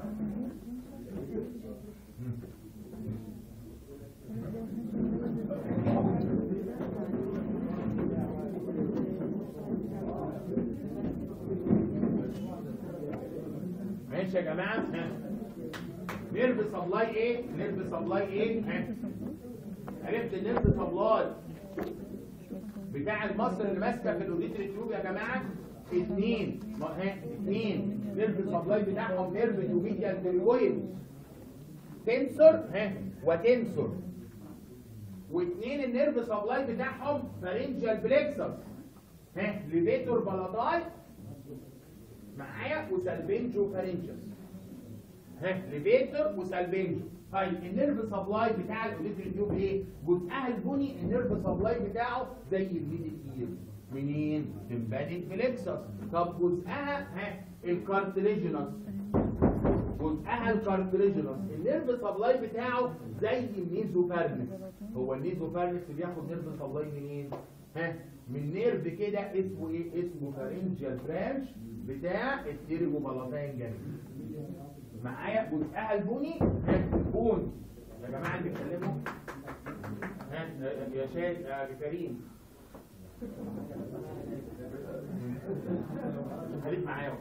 ماشي يا جماعه ها. نيرف سبلاي ايه نيرف سبلاي ايه ها. عرفت النيرف سبلاي بتاع المصر اللي ماسكه في الاوديتري تيوب يا جماعه اثنين ما- ها اثنين نيرف سبلاي بتاعهم نيرف تيوبيديال تيرويد تنسور ها وتنسور واثنين النيرف سبلاي بتاعهم فارنجيال بليكسس ها ليفيتور بلاتاي معايا وسالفنجو فارنجس ها ليفيتور وسالفنجو طيب النيرف سبلاي بتاع الاوديتري تيوب ايه جزءها البني النيرف سبلاي بتاعه زي الميديكير منين تمباديك فليكسس طب جزءها ها الكارتريجينس جزءها الكارتريجينس النيرف سبلاي بتاعه زي النيزوفارنكس هو النيزوفارنكس بياخد نيرف سبلاي منين ها من نيرف كده اسمه ايه اسمه فارنجيال برانش بتاع التيربو بلاتين جانب معايا جزءها البني ها البون يا جماعه اللي بيتكلموا ها يا شاد يا كريم خليك معايا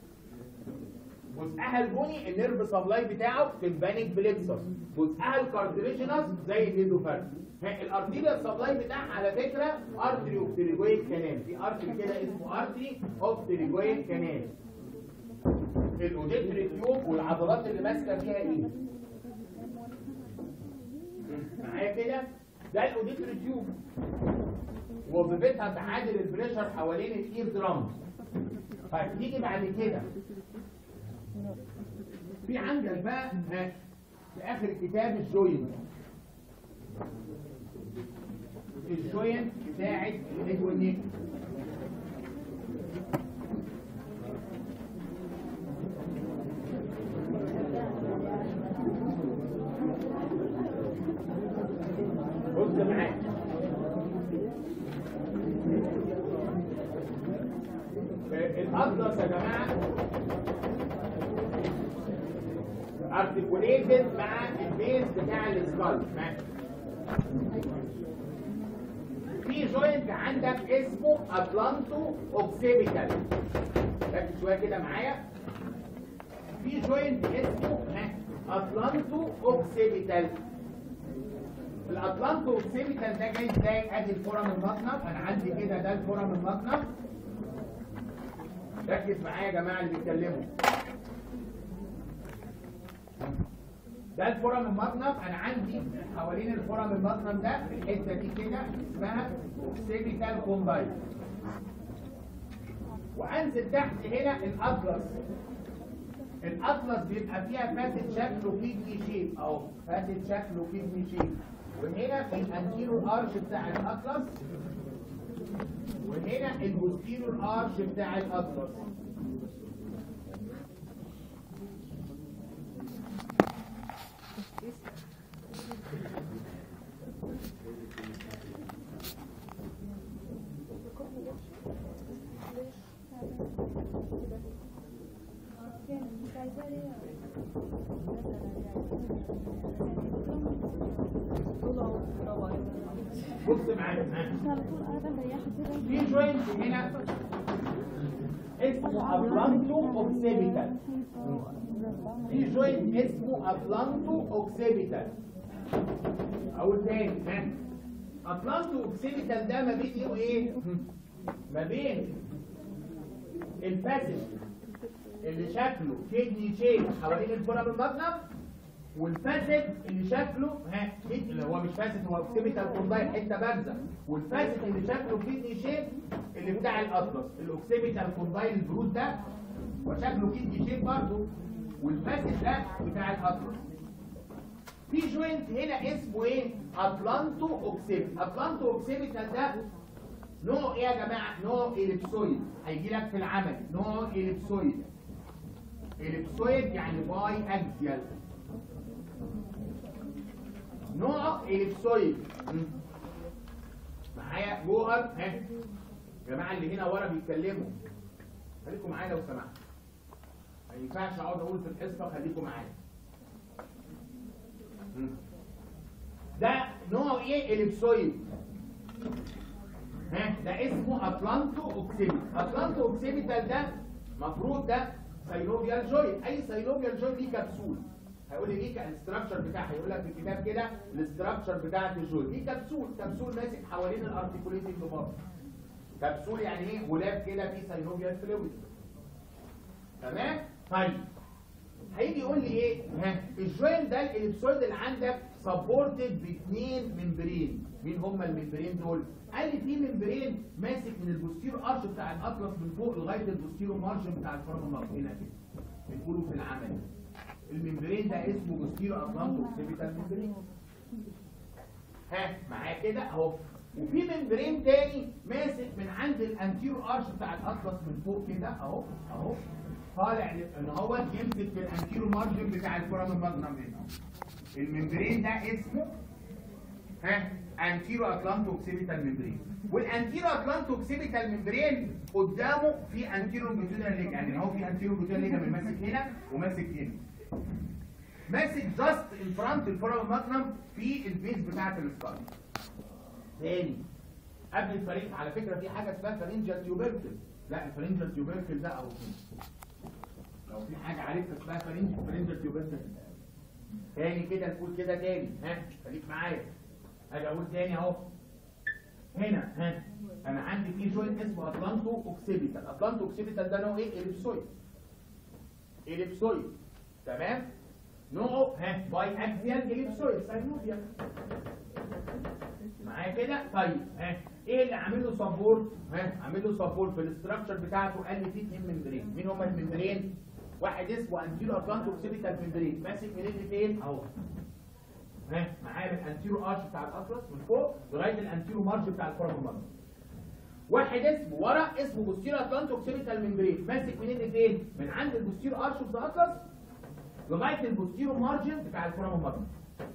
جزءها البني النيرف سبلاي بتاعه تمبانيك بليكسس جزءها الكاردريجينس زي النيزوفارس ها الارتيريا سبلاي بتاعها على فكره ارتري اوف تريجويد كانال في ارتري كده اسمه ارتري اوف تريجويد كانال الاوديتري تيوب والعضلات اللي ماسكه فيها ايه معايا كده ده الاوديتري تيوب وظيفتها تعادل البريشر حوالين الاير درام طيب نيجي بعد كده في عندك بقى ها، في اخر الكتاب الجوينت الجوينت بتاعت الهيد والنيك بص معايا الأطلس يا جماعة ارتكوليتد مع البيز بتاع السكال في جوينت عندك اسمه اتلانتو اوكسيبيتال ركز شويه كده معايا في جوينت اسمه اتلانتو اوكسيبيتال الاتلانتو اوكسيبيتال ده جاي ازاي ادي الفورم المطنب انا عندي كده ده الفورم المطنب ركز معايا يا جماعه اللي بيتكلموا ده الفورم المطنب انا عندي حوالين الفورم المطنب ده في الحته دي كده اسمها اوكسيبيتال كومباين وانزل تحت هنا الاطلس الاطلس بيبقى فيها فاسد شكله كيدني شيب اهو فاسد شكله كيدني شيب وهنا الانتيرو ارش بتاع الاطلس وهنا البوستيرور ارش بتاع الاطلس بص معايا ها. في جوينت هنا اسمه اتلانتو اوكسيبيتال في جوينت اسمه اتلانتو اوكسيبيتال اقول تاني ها اتلانتو اوكسيبيتال ده ما بين ايه وايه ما بين الباسج اللي شكله كدني شيب حوالين الفورم المطنب والفاسد اللي شكله ها كد- اللي هو مش فاسد هو اوكسيبيتال كوندايل حته بارزه والفاسد اللي شكله كدني شيب اللي بتاع الاطلس الاوكسيبيتال كوندايل البرود ده وشكله كدني شيب برضه والفاسد ده بتاع الاطلس في جوينت هنا اسمه ايه اتلانتو اوكسيبيتال اتلانتو اوكسيبيتال ده نوع ايه يا جماعه نوع اليبسويد هيجي لك في العمل نوع اليبسويد اليبسويد يعني باي اكسيال نوع اليبسويد مم. معايا جوهر ها جماعه اللي هنا ورا بيتكلموا خليكم معايا لو سمحت ما ينفعش اقعد اقول في الحصه خليكم معايا مم. ده نوع ايه اليبسويد ها ده اسمه اتلانتو اوكسيبيتال اتلانتو اوكسيبيتال ده المفروض ده سايلوبيال جويد اي سايلوبيال جويد دي كبسول هيقول لي دي الاستراكشر بتاعها هيقول لك في الكتاب كده الاستراكشر بتاعت الجويد دي كبسول كبسول ماسك حوالين الارتيكوليتنج بارت كبسول يعني ايه غلاف كده فيه سايلوبيال فلويد تمام طيب هيجي يقول لي ايه ها الجوين ده الاليبسويد اللي عندك سبورتد باثنين ممبرين مين هما الممبرين دول قال لي في ممبرين ماسك من البوستيرو ارش بتاع الاطلس من فوق لغايه البوستيرو مارجن بتاع الفرمنات هنا كده بنقوله في العمل الممبرين ده اسمه بوستيرو اتلانتو اوكسيبيتال ممبرين ها معايا كده اهو وفي ممبرين تاني ماسك من عند الانتيرو ارش بتاع الاطلس من فوق كده اهو اهو طالع ان هو يمسك في الانتيرو مارجن بتاع الفورامين ماجنم هنا الممبرين ده اسمه ها انتيرو اتلانتو اوكسيبيتال ممبرين والانتيرو اتلانتو اوكسيبيتال ممبرين قدامه في انتيرو بيوتينال ليجا يعني هو في انتيرو بيوتينال ليجا ماسك هنا وماسك هنا ماسك جاست ان فرونت الفورامين ماجنم في البيز بتاعه السكال تاني قبل الفريق على فكره في حاجه اسمها فرنجال تيوبركل لا الفرنجال تيوبركل ده اهو لو في حاجه عارفها اسمها فرنج فرنجال تيوبركل تاني كده نقول كده تاني ها خليك معايا اجي اقول تاني اهو هنا ها انا عندي في جوينت اسمه اتلانتو اوكسيبيتال اتلانتو اوكسيبيتال ده نوع ايه اليبسويد اليبسويد تمام نوعه ها باي اكزيال اليبسويد ساينوفيا معايا كده طيب ها ايه اللي عامل له سبورت ها عامل له سبورت في الاستراكشر بتاعته قال لي فيه اثنين ممبرين مين هما الممبرين واحد اسمه انتيرو اتلانتو اوكسيبيتال ممبرين ماسك منين فين اهو ها معايا من الانتيرو ارش بتاع الاطلس من فوق لغايه الانتيرو مارج بتاع الفورامين واحد اسمه ورا اسمه بوستيرو اتلانتو اوكسيبيتال ممبرين ماسك منين فين من عند البوستيرو ارش بتاع الاطلس لغايه البوستيرو مارجن بتاع الفورامين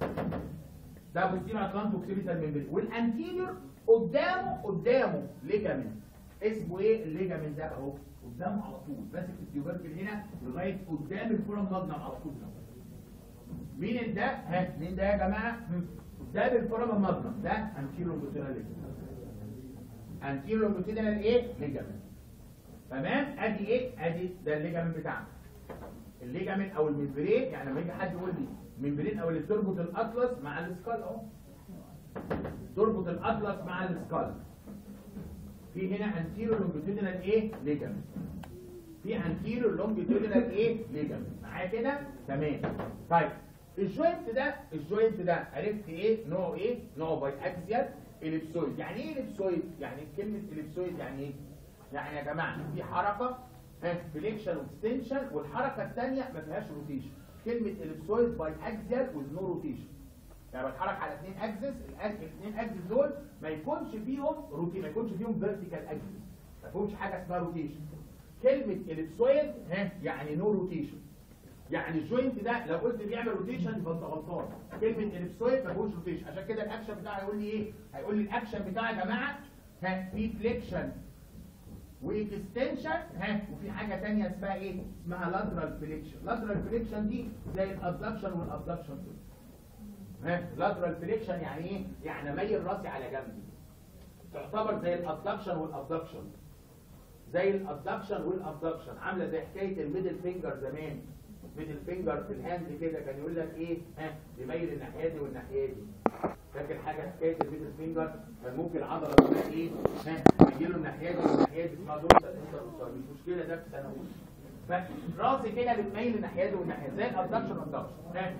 ده بوستيرو اتلانتو اوكسيبيتال ممبرين والانتيريور قدامه قدامه ليجامنت اسمه ايه الليجامنت ده اهو قدامه على طول ماسك التيوبركل هنا لغايه قدام الفورم ماجنم على طول مين ده ها مين ده يا جماعه قدام الفورم ماجنم ده انتيرو بوتينال انتيرو بوتينال ايه ليجامنت تمام ادي ايه ادي ده الليجامنت بتاعنا الليجامنت او الممبرين يعني لما يجي حد يقول لي ممبرين او اللي بتربط الاطلس مع السكال اهو تربط الاطلس مع السكال في هنا انتيرو لونجيتودينال ايه ليجامنت في انتيرو لونجيتودينال ايه ليجامنت معايا كده تمام طيب الجوينت ده الجوينت ده عرفت ايه نوعه ايه نوعه باي اكسيال اليبسويد يعني ايه اليبسويد يعني كلمه اليبسويد يعني ايه يعني يا جماعه في حركه فليكشن واكستنشن والحركه الثانيه ما فيهاش روتيشن كلمه اليبسويد باي اكسيال وذ نو روتيشن يعني بتحرك على اثنين اكسس الاثنين اكسس دول ما يكونش فيهم روتين ما يكونش فيهم فيرتيكال اكسس ما فيهمش حاجه اسمها روتيشن كلمه اليبسويد ها يعني نو روتيشن يعني الجوينت ده لو قلت بيعمل روتيشن يبقى انت غلطان كلمه اليبسويد ما فيهوش روتيشن عشان كده الاكشن بتاعي هيقول لي ايه هيقول لي الاكشن بتاعي يا جماعه ها في فليكشن واكستنشن ها وفي حاجه ثانيه اسمها ايه اسمها لاترال فليكشن لاترال فليكشن دي زي الابدكشن والابدكشن كده ها لاترال فليكشن يعني ايه يعني اميل راسي على جنبي تعتبر زي الابدكشن والابدكشن زي الابدكشن والابدكشن عامله زي حكايه الميدل فينجر زمان ميدل فينجر في الهاند كده كان يقول لك ايه ها يميل الناحيه دي والناحيه دي فاكر حاجه حكايه الميدل فينجر كان ممكن عضله اسمها ايه ها يميلوا الناحيه دي والناحيه دي اسمها دورسال انتر مش مشكله ده في سنه اولى فراسي كده بتميل الناحيه دي والناحيه زي الابدكشن والابدكشن ها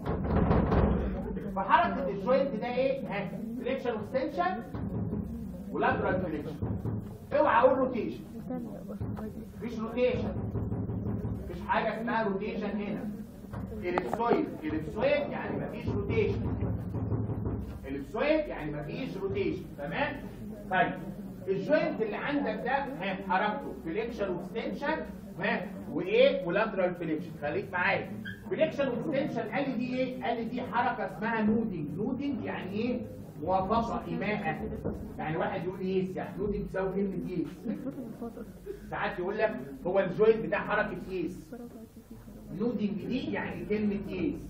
فحركه الجوينت ده ايه ها فليكشن واكستنشن ولاترال فليكشن اوعى اقول روتيشن مفيش روتيشن مفيش حاجه اسمها روتيشن هنا اليبسويد اليبسويد يعني مفيش روتيشن اليبسويد يعني مفيش روتيشن تمام طيب الجوينت اللي عندك ده ها حركته فليكشن واكستنشن ها وايه ولاترال فليكشن خليك معايا فليكشن واكستنشن قال لي دي ايه قال لي دي حركه اسمها نودنج نودنج يعني ايه موافقه ايماء يعني واحد يقول يس يعني نودي بتساوي كلمه يس ساعات يقول لك هو الجوينت بتاع حركه يس نودنج دي يعني كلمه يس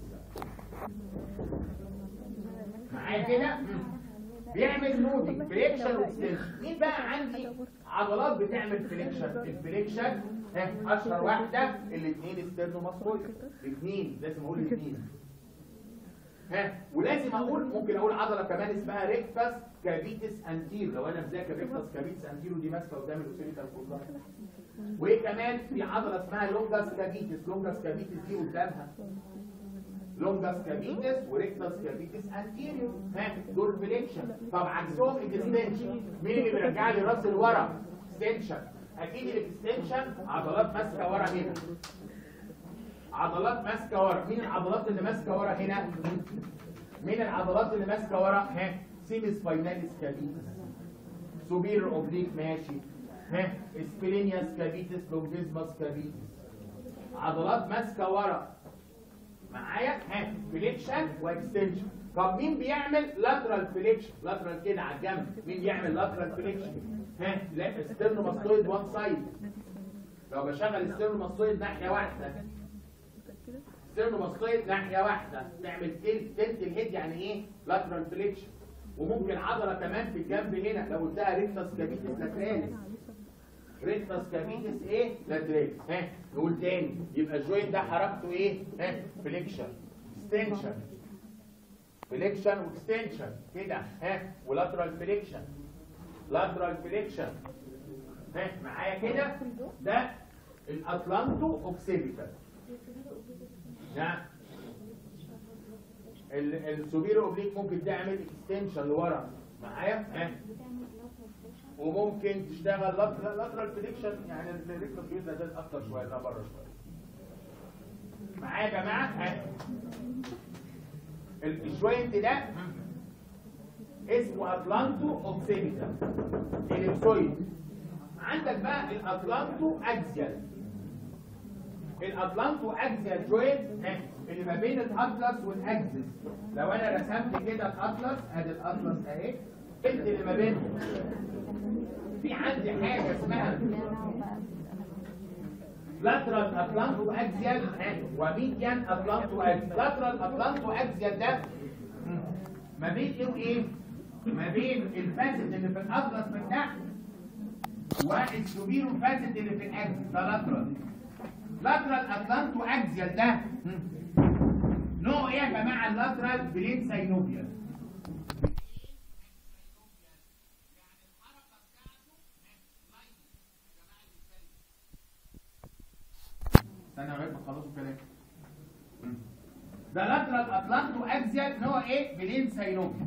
معايا كده بيعمل نودنج فليكشن واكستنشن مين بقى عندي عضلات بتعمل فليكشن الفليكشن ها اشهر واحده الاثنين ستيرنوماسكويد الاثنين لازم اقول الاثنين ها ولازم اقول ممكن اقول عضله كمان اسمها ريكتاس كافيتس انتيرو لو انا مذاكر ريكتاس كافيتس انتيرو دي ماسكه قدام الاوسيليتال كلها وايه كمان في عضله اسمها لونجاس كافيتس لونجاس كافيتس دي قدامها لونجاس كافيتس وريكتاس كافيتس انتيريو ها دول فليكشن طب عكسهم اكستنشن مين اللي بيرجع لي راس لورا اكستنشن اكيد الاكستنشن عضلات ماسكه ورا هنا عضلات ماسكه ورا مين العضلات اللي ماسكه ورا هنا مين العضلات اللي ماسكه ورا ها سيمي سبايناليس كافيتس سوبير اوبليك ماشي ها سبلينياس كافيتس لونجيزماس كافيتس عضلات ماسكه ورا معايا ها فليكشن واكستنشن طب مين بيعمل لاترال فليكشن لاترال كده على الجنب مين بيعمل لاترال فليكشن ها لا ستيرنوماستويد وان سايد لو بشغل ستيرنوماستويد ناحيه واحده ستيرنوماستويد ناحيه واحده تعمل تلت تلت الهيد يعني ايه لاترال فليكشن وممكن عضله كمان في الجنب هنا لو قلتها ريكتاس كافيتس لاتراليس ريكتاس كافيتس ايه لاتراليس ها نقول تاني يبقى الجوينت ده حركته ايه ها فليكشن اكستنشن فليكشن واكستنشن كده ها ولاترال فليكشن لاترال فليكشن ها معايا كده ده الاتلانتو اوكسيبيتال نعم السوبيرو اوبليك ممكن تعمل اكستنشن لورا معايا ها وممكن تشتغل لاترال فليكشن يعني الريكتس بيبدا ده اكتر شويه ده بره شويه معايا يا جماعه ها الجوينت ده اسمه اتلانتو اوكسيبيتال اليبسويد عندك بقى الاتلانتو اكزيال الاتلانتو اكزيال جوينت اللي ما بين الاطلس والاكزس لو انا رسمت كده الاطلس ادي الاطلس اهي الحته اللي ما بينهم في عندي حاجه اسمها لاترال اتلانتو اكزيال وميديان اتلانتو اكزيال لاترال اتلانتو اكزيال ده ما بين ايه وايه ما بين الفاسد اللي في الاطلس من تحت والسوبيرو فاسد اللي في الاكزيال ده لاترال لاترال اتلانتو اكزيال ده نوع ايه يا جماعه اللاترال بلين ساينوبيال استنى لغايه ما تخلصوا الكلام ده لاترال اتلانتو اكزيال نوع ايه بلين ساينوبيال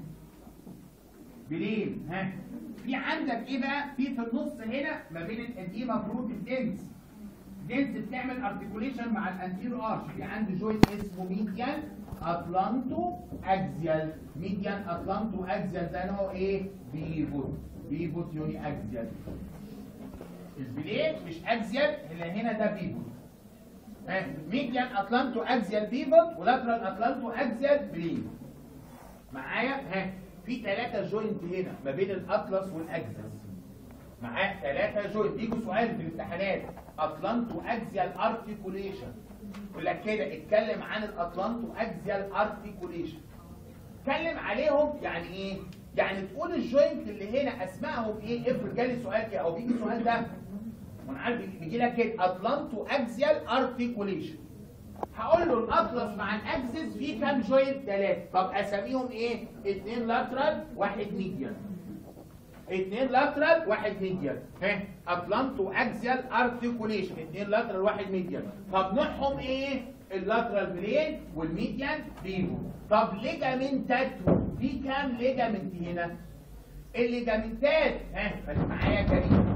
بلين ها في عندك ايه بقى في في النص هنا ما بين الاديما بروت الدنس دنس بتعمل ارتكوليشن مع الانتيرو ارش في عندي جوينت اسمه ميديان اتلانتو اكزيال ميديان اتلانتو اكزيال ده نوع ايه بيفوت بيفوت يوني اكزيال البلين مش اكزيال اللي هنا ده بيفوت ها ميديان اتلانتو اكزيال بيفوت ولاترال اتلانتو اكزيال بلين معايا ها في ثلاثة جوينت هنا ما بين الاطلس والاكزس معاه ثلاثة جوينت يجوا سؤال في الامتحانات اتلانتو اكزيال ارتيكوليشن يقول لك كده اتكلم عن الاتلانتو اكزيال ارتيكوليشن اتكلم عليهم يعني ايه يعني تقول الجوينت اللي هنا اسمائهم ايه افرض جالي سؤال كده او بيجي السؤال ده وانا عارف بيجي لك كده اتلانتو اكزيال ارتيكوليشن هقول له الاطلس مع الاكسس فيه كام جوينت ثلاثه طب اساميهم ايه اثنين لاترال واحد ميديان اثنين لاترال واحد ميديان ها اتلانتو اكزيال ارتيكوليشن اثنين لاترال واحد ميديان طب نوعهم ايه اللاترال بلين والميديان بينو طب ليجامنتاتو في كام ليجامنت هنا الليجامنتات ها خليك معايا يا كريم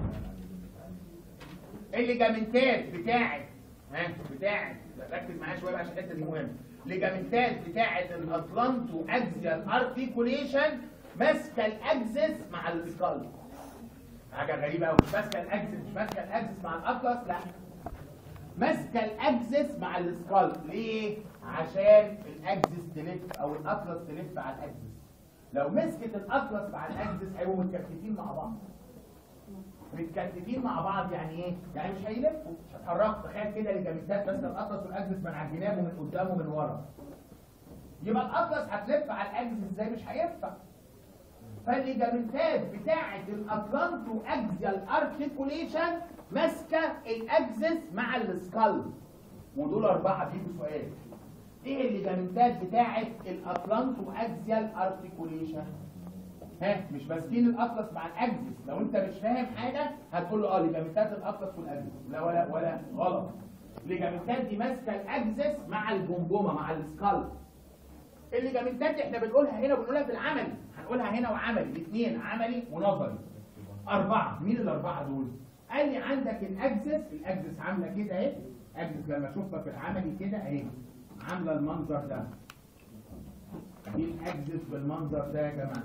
الليجامنتات بتاعت ها بتاعت ركز معايا شويه بقى عشان الحته دي مهمه الليجامنتات بتاعت الاتلانتو اكزيال ارتيكوليشن ماسكه الاكسس مع السكال حاجه غريبه قوي مش ماسكه الاكسس مش ماسكه الاكسس مع الاطلس لا ماسكه الاكسس مع السكال ليه عشان الاكسس تلف او الاطلس تلف على الاكسس لو مسكت الاطلس مع الاكسس هيبقوا متكتفين مع بعض متكتفين مع بعض يعني ايه؟ يعني مش هيلفوا مش هتحركوا تخيل كده الليجامنتات ماسكه الاطلس والاكسس من على الجناب ومن قدام ومن ورا يبقى الاطلس هتلف على الاكسس ازاي مش هينفع فالليجامنتات بتاعه الاطلانتو اكزيال ارتكوليشن ماسكه الاكسس مع السكال ودول اربعه بيجوا سؤال ايه الليجامنتات بتاعه الاطلانتو اكزيال ارتكوليشن ها مش ماسكين الاطلس مع الاكسس لو انت مش فاهم حاجه هتقول له اه ليجامنتات الاطلس والاكسس لا ولا ولا غلط الليجامنتات دي ماسكه الاكسس مع الجمجمه مع السكال الليجامنتات دي احنا بنقولها هنا وبنقولها في العملي هنقولها هنا وعملي الاثنين عملي ونظري اربعه مين الاربعه دول قال لي عندك الاكسس الاكسس عامله كده اهي الاكسس لما اشوفها في العملي كده اهي عامله المنظر ده دي الاكسس بالمنظر ده يا جماعه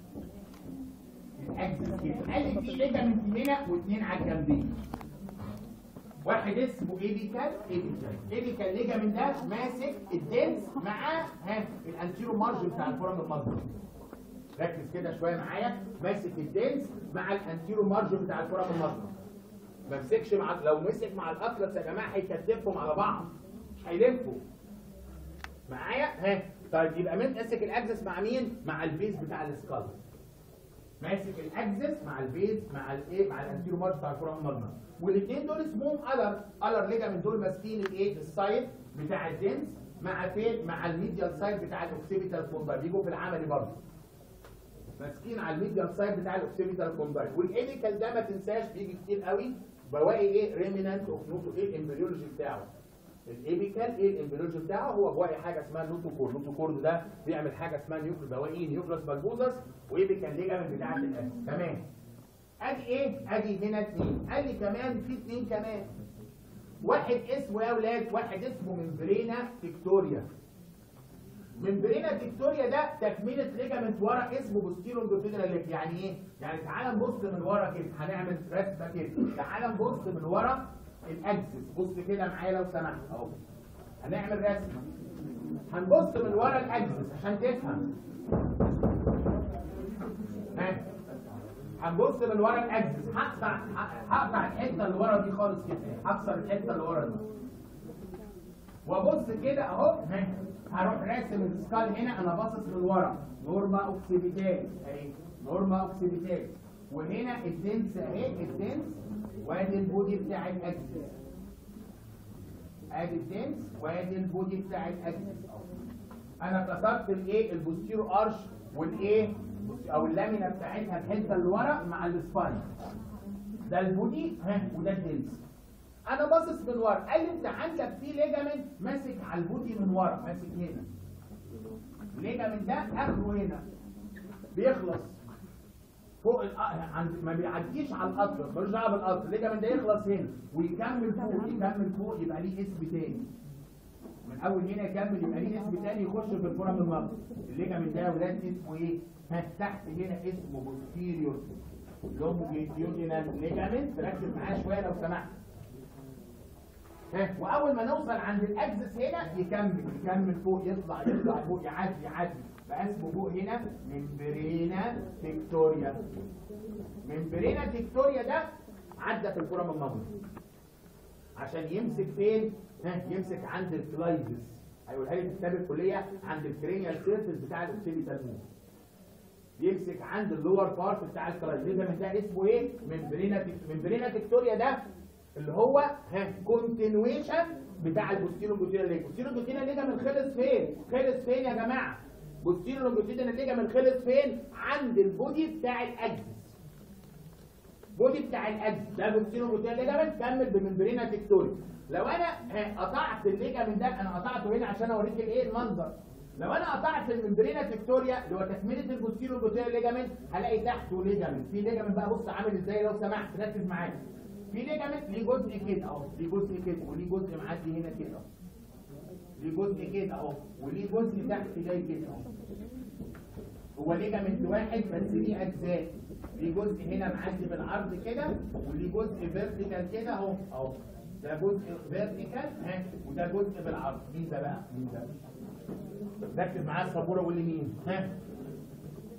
الاكسس كده قال لي في ليجامنت هنا واثنين على الجنبين واحد اسمه ايبيكال ايبيكال ايبيكال ليجامنت ده ماسك الدنس مع ها الانتيرو مارجن بتاع الفورم المظهر ركز كده شويه معايا ماسك الدنس مع الانتيرو مارجن بتاع الفورم المظهر ما مسكش مع لو مسك مع الاطلس يا جماعه هيكتفهم على بعض مش هيلفوا معايا ها طيب يبقى مين ماسك الاكسس مع مين مع البيز بتاع السكال ماسك الاكسس مع البيز مع الايه مع الانتيرو مارج بتاع الفورام المرمى والاثنين دول اسمهم الر الر ليجامنت دول ماسكين الايه السايد بتاع الدنس مع فين مع الميديال سايد بتاع الاوكسيبيتال كونداي بيجوا في العملي برضه ماسكين على الميديال سايد بتاع الاوكسيبيتال كونداي والايبيكال ده ما تنساش بيجي كتير قوي بواقي ايه ريمينانت اوف نوتو ايه الامبريولوجي بتاعه الايبيكال ايه الامبريولوجي بتاعه هو بواقي حاجه اسمها نوتوكور نوتوكور ده بيعمل حاجه اسمها نيوكل بواقي نيوكلاس بالبوزس وايبيكال ليجامنت بتاعه الاسد تمام ادي ايه ادي هنا اثنين ادي كمان في اثنين كمان واحد اسمه يا اولاد واحد اسمه ممبرينا فيكتوريا ممبرينا فيكتوريا ده تكمله ليجامنت ورا اسمه بوستيرو اندوتينال ليف يعني ايه يعني تعال نبص من ورا كده هنعمل رسمه كده تعال نبص من ورا الاكسس بص كده معايا لو سمحت اهو هنعمل رسمه هنبص من ورا الاكسس عشان تفهم ها هنبص من ورا الاكسس هقطع هقطع الحته اللي ورا دي خالص كده هكسر الحته اللي ورا دي وابص كده اهو ها هروح راسم السكال هنا انا باصص من ورا نورما اوكسيبيتال اهي نورما اوكسيبيتال وهنا الدنس اهي الدنس وادي البودي بتاع الاكسس ادي الدنس وادي البودي بتاع الاكسس انا كسرت الايه البوستيرو ارش والايه او اللامينه بتاعتها الحته اللي ورا مع السباين ده البودي ها وده الدنس انا باصص من ورا قال لي انت عندك في ليجامنت ماسك على البودي من ورا ماسك هنا الليجامنت ده اخره هنا بيخلص فوق الأ... عند ما بيعديش على القطر ملوش دعوه بالقطر الليجامنت ده يخلص هنا ويكمل فوق يكمل فوق يبقى ليه اسم تاني من اول هنا يكمل يبقى ليه اسم تاني يخش في الفورم المغرب الليجامنت ده يا ولاد اسمه ايه؟ ها تحت هنا اسمه بوستيريور لونجيتيودينال ليجامنت ركز معايا شويه لو سمحت ها واول ما نوصل عند الاكسس هنا يكمل يكمل فوق يطلع يطلع فوق يعدي يعدي بقى اسمه فوق هنا ممبرينا فيكتوريا ممبرينا فيكتوريا ده عدى في الفورم المغرب عشان يمسك فين ها يمسك عند الكلايزس هيقولها لي في كتاب الكليه عند الكرينيال سيرفيس بتاع الاوكسيبيتال مون يمسك عند اللور بارت بتاع الكلايزس ده اسمه ايه ممبرينا ممبرينا فيكتوريا ده اللي هو ها كونتينويشن بتاع البوستيرو جوتينا ليجا البوستيرو جوتينا ليجا من خلص فين خلص فين يا جماعه بوستيرو جوتينا ليجا من خلص فين عند البودي بتاع الاكسس بودي بتاع الاكسس ده بوستيرو جوتينا ليجا كمل بممبرينا فيكتوريا لو انا قطعت الليجامنت ده انا قطعته هنا عشان اوريك الايه المنظر لو انا قطعت الممبرينا فيكتوريا اللي هو تكمله البوستيرو جوتينا ليجامنت هلاقي تحته ليجامنت في ليجامنت بقى بص عامل ازاي لو سمحت ركز معايا في ليجامنت ليه جزء كده اهو ليه جزء كده وليه جزء معدي هنا كده اهو ليه جزء كده اهو وليه جزء تحت جاي كده اهو هو ليجامنت واحد بس ليه اجزاء ليه جزء هنا معدي بالعرض كده وليه جزء فيرتيكال كده اهو اهو ده جزء فيرتيكال ها وده جزء بالعرض مين ده بقى مين ده ركز معايا السبوره واللي مين ها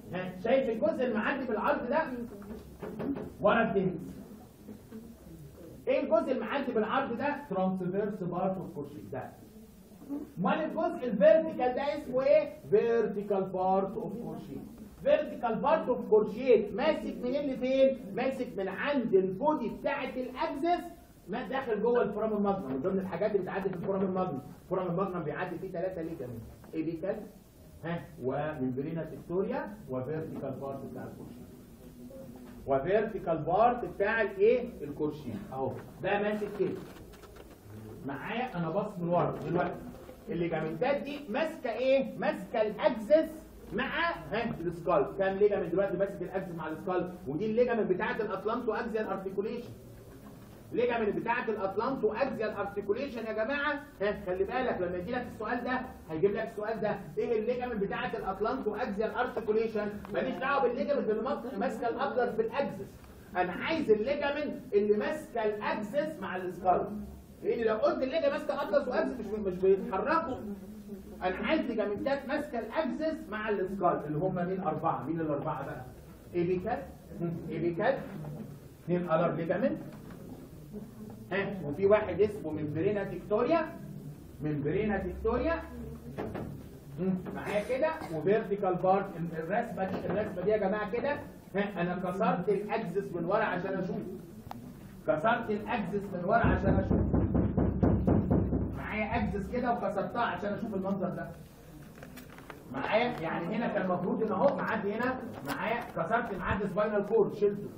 ها شايف الجزء المعدي بالعرض ده ورا الدنس ايه الجزء المعدي بالعرض ده ترانسفيرس بارت اوف كورشيت ده امال الجزء الفيرتيكال ده اسمه ايه فيرتيكال بارت اوف كورشيت فيرتيكال بارت اوف كورشيت ماسك منين لفين ماسك من عند البودي بتاعه الاكسس ما داخل جوه الفرام الماجنم من ضمن الحاجات اللي بتعدي في الفرام الماجنم الفرام الماجنم بيعدي فيه ثلاثه ليجامنت ايبيكال ها وممبرينا تكتوريا وفيرتيكال بارت بتاع الكورشيت وفيرتيكال بارت بتاع الايه الكورشيت اهو ده ماسك كده معايا انا باص من ورا دلوقتي الليجامنتات دي ماسكه ايه ماسكه الاكسس مع ها السكال كام ليجامنت دلوقتي ماسك الاكسس مع السكال ودي الليجامنت بتاعه الاطلانتو اكزيال ارتكوليشن ليجامنت بتاعه الاطلانتو اكزيال ارتكوليشن يا جماعه ها خلي بالك لما يجي لك السؤال ده هيجيب لك السؤال ده ايه الليجامنت بتاعه الاطلانتو اكزيال ارتكوليشن ماليش دعوه بالليجامنت اللي ماسك- ماسكه الاطلس بالاكسس انا عايز الليجامنت اللي ماسكه الاكسس مع السكال لان لو قلت الليجا ماسكه اطلس واكسس مش مش بيتحركوا انا عايز ليجامنتات ماسكه الاكسس مع السكال اللي هم مين اربعه مين الاربعه بقى ايبيكال ايبيكال اثنين الار ليجامنت ها وفي واحد اسمه ممبرينا تكتوريا ممبرينا تكتوريا مم، معايا كده وفيرتيكال بارت الرسمه دي الرسمه دي يا جماعه كده ها انا كسرت الاكسس من ورا عشان اشوف كسرت الاكسس من ورا عشان اشوف معايا اكسس كده وكسرتها عشان اشوف المنظر ده معايا يعني هنا كان المفروض ان اهو معدي هنا معايا كسرت معدي سباينال كورد شلته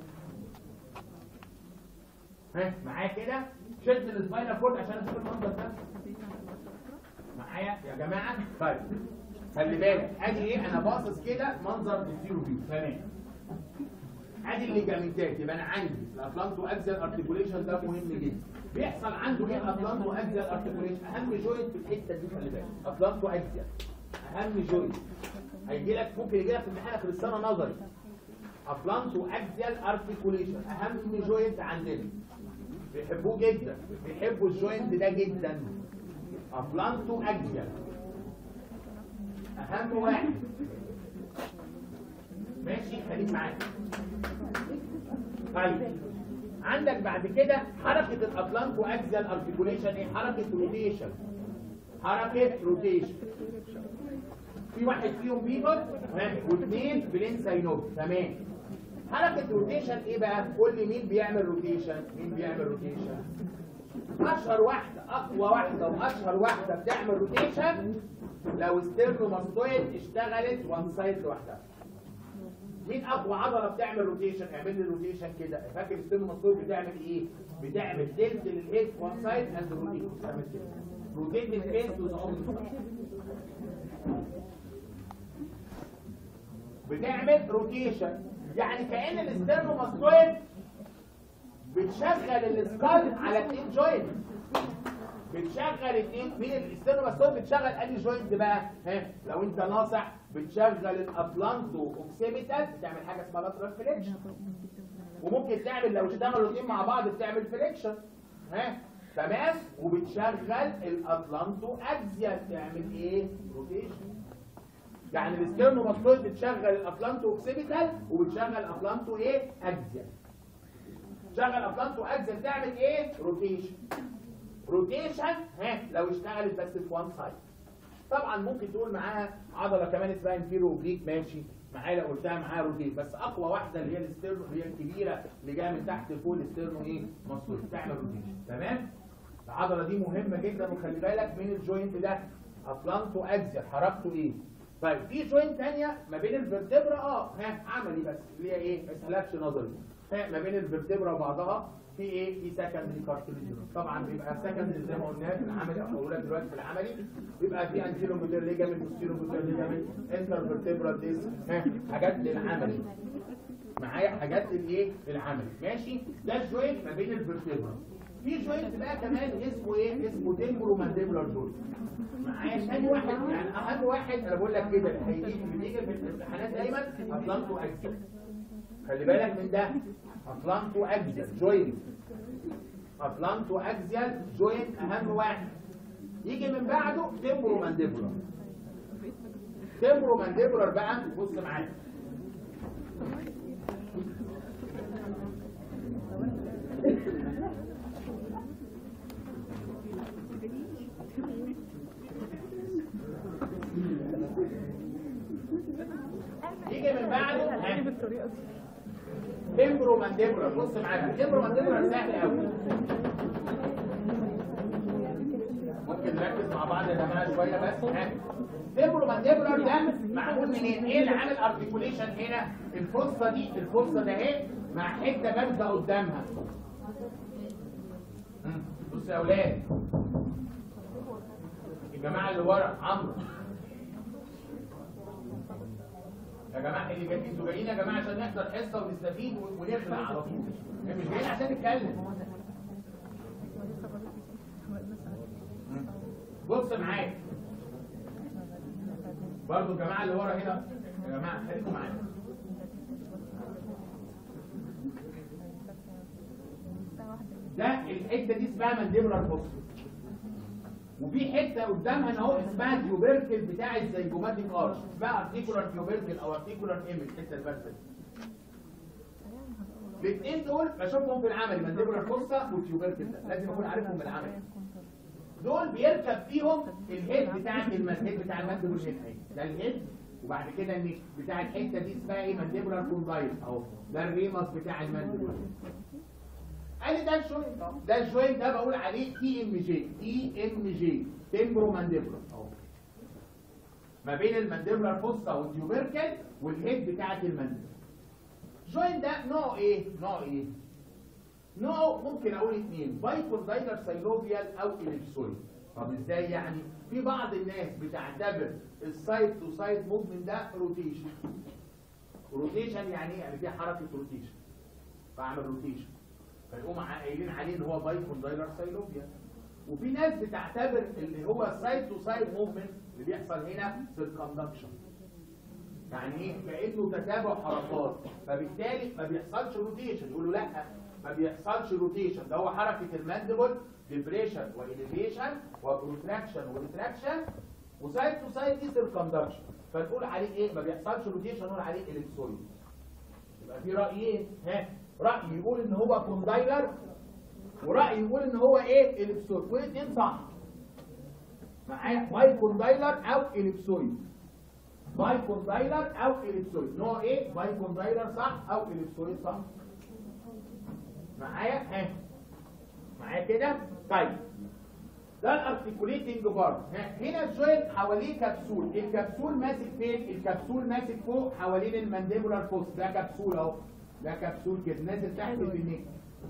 ها معايا كده شلت السباينال كورد عشان اشوف المنظر ده معايا يا جماعه طيب خلي بالك ادي ايه انا باصص كده منظر الزيرو فيو تمام ادي الليجامنتات يبقى انا عندي الاتلانتو اكزال ارتكوليشن ده مهم جدا بيحصل عنده ايه الاتلانتو اكزال ارتكوليشن اهم جوينت في الحته دي خلي بالك اتلانتو اكزال اهم جوينت هيجي لك ممكن يجي لك في امتحان اخر السنه نظري اتلانتو اكزال ارتكوليشن اهم جوينت عندنا بيحبوه جدا بيحبوا الجوينت ده جدا اتلانتو اكزال اهم واحد ماشي خليك معايا طيب عندك بعد كده حركة الأطلانتو أكزيال ارتكوليشن ايه حركة روتيشن حركة روتيشن في واحد فيهم بيبر واثنين بلين ساينوب تمام حركة روتيشن ايه بقى قول لي مين بيعمل روتيشن مين بيعمل روتيشن اشهر واحدة اقوى واحدة واشهر واحدة بتعمل روتيشن لو ستيرنوماستويد اشتغلت وان سايد لوحدها مين اقوى عضله بتعمل روتيشن اعمل لي روتيشن كده فاكر الستيرنوماستويد بتعمل ايه بتعمل تلت للهيد وان سايد اند روتيت بتعمل كده روتيت الفيس تو ذا بتعمل روتيشن يعني كأن الاسترنوماستويد بتشغل السكال على اتنين جوينت بتشغل اتنين مين الاسترنوماستويد بتشغل انهي جوينت بقى ها لو انت ناصح بتشغل الاتلانتو اوكسيميتال بتعمل حاجه اسمها لاترال فليكشن وممكن تعمل لو اشتغلوا الاثنين مع بعض بتعمل فليكشن ها تمام وبتشغل الاتلانتو اكزيال تعمل ايه روتيشن يعني الاسترنوماستويد بتشغل الاتلانتو اوكسيميتال وبتشغل الاتلانتو ايه اكزيال شغل اتلانتو اكزيال تعمل ايه روتيشن روتيشن ها لو اشتغلت بس في وان سايد طبعا ممكن تقول معاها عضله كمان اسمها انفيرو اوبليك ماشي معايا لو قلتها معاها روتيت بس اقوى واحده اللي هي الاسترنو اللي هي الكبيره اللي جايه من تحت لفوق الاسترنو ايه مصروف تعمل روتيشن تمام العضله دي مهمه جدا وخلي بالك من الجوينت ده اتلانتو اكزيال حركته ايه طيب في جوينت ثانيه ما بين الفرتبرا اه ها عملي بس اللي هي ايه ما يسالكش نظري ها ما بين الفرتبرا وبعضها في ايه في سكندري كارتليج طبعا بيبقى سكندري زي ما قلنا في العملي هقول لك دلوقتي في العملي بيبقى في انتيرو موتور ليجامنت بوستيرو موتور ليجامنت انتر فيرتبرال ديس ها حاجات للعملي معايا حاجات للايه للعملي ماشي ده الجوينت ما بين الفرتبرا في جوينت بقى كمان اسمه ايه اسمه تمبرو مانديبولار جوينت معايا ثاني واحد يعني اهم واحد انا بقول لك كده هيجي بيجي في الامتحانات دايما اتلانتو اكسل خلي بالك من ده اتلانتو اكزيال جوينت اتلانتو اكزيال جوينت اهم واحد يجي من بعده تمبرو مانديبولار تمبرو مانديبولار بقى بص معايا يجي من بعده ها، بالطريقه دي تمبرو مانديبولار بص معايا تمبرو مانديبولار سهل قوي ممكن نركز مع بعض يا جماعه شويه بس ها تمبرو مانديبولار ده معمول منين؟ ايه اللي عامل ارتكوليشن هنا؟ الفرصه دي الفرصه ده اهي مع حته بارزه قدامها مم. بص يا اولاد الجماعه اللي ورا عمرو يا جماعه اللي جايين انتوا جايين يا جماعه عشان نحضر حصه ونستفيد ونخلع على طول مش جايين عشان نتكلم بص معايا برضو الجماعه اللي ورا هنا يا جماعه خليكم معايا ده الحته دي اسمها مانديبولار فوسفور وفي حته قدامها اهو اسمها التيوبركل بتاع الزيجوماتيك ارش اسمها ارتيكولار تيوبركل او ارتيكولار ايمج الحته البارزه دي الاثنين دول بشوفهم في العمل مانديبولار فوسا والتيوبركل ده لازم اكون عارفهم من العمل دول بيركب فيهم الهيد بتاع الهيد بتاع المانديبول هيد ده الهيد وبعد كده النيك بتاع الحته دي اسمها ايه مانديبولار كوندايل اهو ده الريمس بتاع المانديبول قال لي ده الجوينت اهو ده الجوينت ده بقول عليه تي ام جي تي ام جي تمبرو مانديبولار اهو ما بين المانديبولار فوسا والتيوبركل والهيد بتاعت المانديبول جوينت ده نوع ايه نوع ايه نوع ممكن اقول اثنين بايكون دايلر سايلوفيال او اليبسويد طب ازاي يعني في بعض الناس بتعتبر السايد تو سايد موفمنت ده روتيشن روتيشن يعني ايه يعني في حركه روتيشن بعمل روتيشن فيقوم قايلين عليه ان هو بايكون دايلر سايلوفيال وفي ناس بتعتبر اللي هو سايد تو سايد موفمنت اللي بيحصل هنا سيركمدكشن يعني ايه كانه تتابع حركات فبالتالي ما بيحصلش روتيشن يقولوا لا ما بيحصلش روتيشن ده هو حركه المانديبل ديبريشن واليفيشن وبروتراكشن وريتراكشن وسايد تو سايد دي سيركمدكشن فنقول عليه ايه ما بيحصلش روتيشن نقول عليه اليبسويد يبقى في رايين ها راي يقول ان هو كوندايلر وراي يقول ان هو ايه اليبسويد والاثنين صح معايا باي كوندايلر او اليبسويد باي كوندايلر او اليبسويد نوع ايه باي كوندايلر صح او اليبسويد صح معايا ها معايا كده طيب ده الارتكوليتنج بارت هنا الجوينت حواليه كبسول الكبسول ماسك فين الكبسول ماسك فوق حوالين المانديبولار فوس ده كبسول اهو ده كبسول كده نازل تحت في النك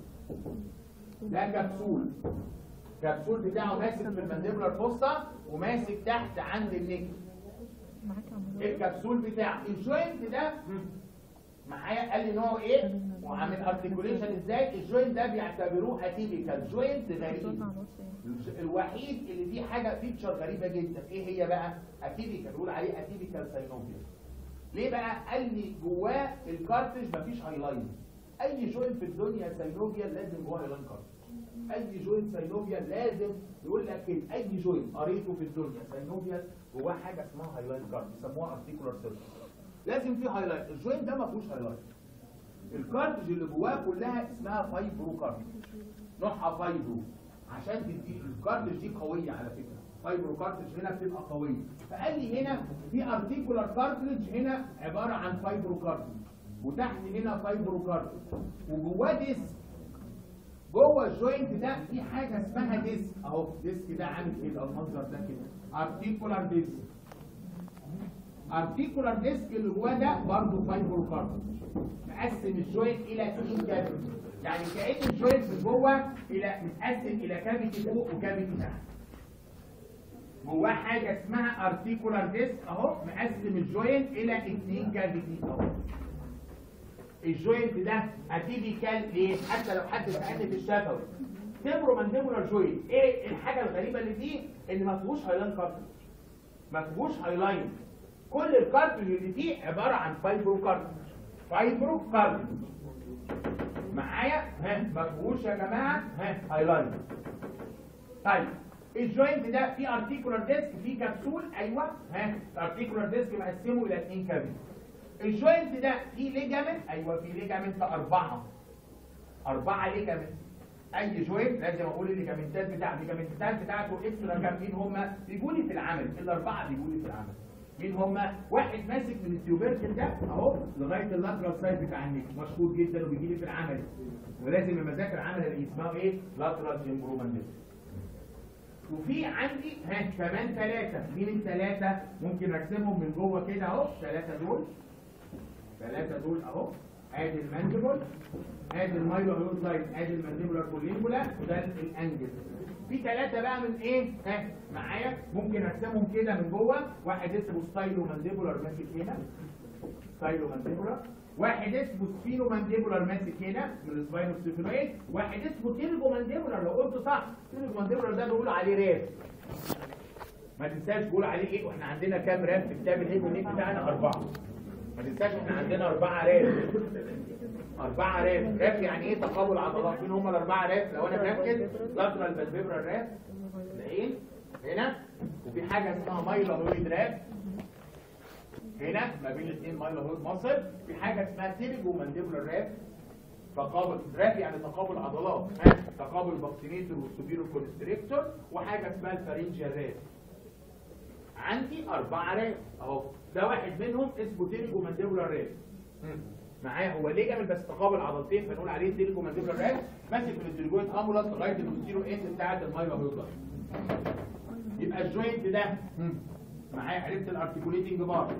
ده كبسول كبسول بتاعه ماسك في المانديبولار فوسا وماسك تحت عند النك معاك يا عمرو الكبسول بتاع الجوينت ده معايا قال لي نوعه ايه وعامل ارتكوليشن ازاي الجوينت ده بيعتبروه اتيبيكال جوينت غريب صوت عباس ايه الوحيد اللي فيه حاجه فيتشر غريبه جدا ايه هي بقى اتيبيكال بيقول عليه اتيبيكال ساينوفيال ليه بقى قال لي جواه الكارتج مفيش هايلاين اي جوينت في الدنيا ساينوفيال لازم جواه هايلاين كارتج اي جوينت ساينوفيال لازم يقول لك كده اي جوينت قريته في الدنيا ساينوفيال جواه حاجه اسمها هايلاين كارتج يسموها ارتيكولار سيركل لازم فيه هايلايت الجوينت ده ما فيهوش هايلايت الكارتج اللي جواه كلها اسمها فايبرو كارتج نوعها فايبرو عشان تدي الكارتج دي قويه على فكره فايبرو كارتج هنا بتبقى قويه فقال لي هنا في ارتيكولار كارتج هنا عباره عن فايبرو كارتج وتحت هنا فايبرو كارتج وجواه ديسك جوه الجوينت ده في حاجه اسمها ديسك اهو ديسك ده عامل كده المنظر ده كده ارتيكولار ديسك ارتيكولار ديسك اللي جواه ده برضه فايبرو كارتج مقسم الجوينت الى اثنين كافيتي يعني كأن الجوينت من جوه الى متقسم الى كافيتي فوق وكافيتي تحت جواه حاجه اسمها ارتيكولار ديسك اهو مقسم الجوينت الى اثنين كافيتي اهو الجوينت ده اتيبيكال ليه حتى لو حد سالني في الشفوي تمرو مانديبولار جوينت ايه الحاجه الغريبه اللي فيه ان ما فيهوش هايلاين كارتج ما فيهوش هايلاين كل الكارتج اللي فيه عباره عن فايبرو كارتج فايبرو كارتج معايا ها ما فيهوش يا جماعه ها هايلاين طيب الجوينت ده فيه ارتيكولار ديسك فيه كبسول ايوه ها الارتيكولار ديسك مقسمه الى اثنين كابيتي الجوينت ده فيه ليجامنت ايوه فيه ليجامنت اربعه اربعه ليجامنت اي جوينت لازم اقول الليجامنتات بتاع الليجامنتات بتاعته اكسترا كام مين هم بيجوا لي في العمل الاربعه بيجوا لي في العمل مين هم واحد ماسك من التيوبركل ده اهو لغايه اللاترال سايد بتاع النك مشهور جدا وبيجي لي في العمل ولازم لما اذاكر عمل اللي اسمه ايه لاترال امبروفمنت وفي عندي ها كمان ثلاثة مين الثلاثة ممكن ارسمهم من جوه كده اهو ثلاثة دول ثلاثة دول اهو ادي المانديبل ادي المايلو هيوز لاين ادي المانديبولار كولينجولا وده الانجل في ثلاثة بقى من ايه ها معايا ممكن ارسمهم كده من جوه واحد اسمه ستايلو مانديبولار ماسك هنا ستايلو مانديبولار واحد اسمه سفينو مانديبولار ماسك هنا من السباينو سيفيلويد واحد اسمه تيرجو مانديبولار لو قلت صح تيرجو مانديبولار ده بيقولوا عليه راب ما تنساش بيقول عليه ايه واحنا عندنا كام راب في كتاب الهيب والنيك بتاعنا اربعه ما تنساش احنا عندنا اربعه راب اربعه راب راب يعني ايه تقابل عضلات مين هم الاربعه راب لو انا مركز لاترال بالفيبرال راب العين هنا وفي حاجه اسمها مايلوهويد راب هنا ما بين الاثنين مايلوهويد مصر في حاجه اسمها تيرجو مانديبولار راب تقابل راب يعني تقابل عضلات ها؟ تقابل باكتينيتور والسوبيرو كونستريكتور وحاجه اسمها الفارنجيال راب عندي أربعة راب أهو ده واحد منهم اسمه تيرجو مانديبولار راب معايا هو ليجامنت بس تقابل عضلتين فنقول عليه تيرجو مانديبولار راب ماسك من التريجويد امولس لغايه البوستيرو اند بتاعت المايلوهويد يبقى الجوينت ده معايا عرفت الارتكوليتنج بارت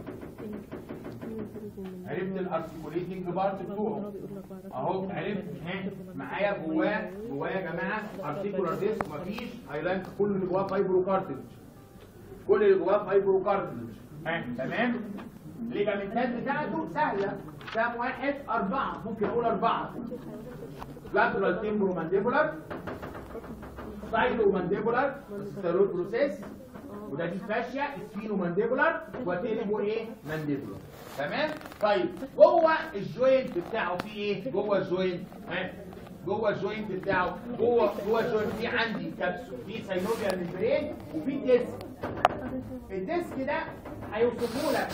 عرفت الارتكوليتنج بارت بتوعه اهو عرفت ها معايا جواه جواه يا جماعه ارتيكولار ديسك مفيش هايلاند كل اللي جواه فايبرو كارتلج كل اللي جواه فايبرو كارتلج ها تمام الليجامنتات بتاعته سهله كام واحد اربعه ممكن اقول اربعه لاترال تيمبرو مانديبولار سايدو مانديبولار ستيرويد بروسيس وده دي فاشيا سفينو مانديبولار وتيربو ايه مانديبولار تمام طيب جوه الجوينت بتاعه في ايه جوه الجوينت ها جوه الجوينت بتاعه جوه جوه الجوينت في عندي كبسول في ساينوفيال ممبرين وفي ديسك الديسك ده هيوصفه لك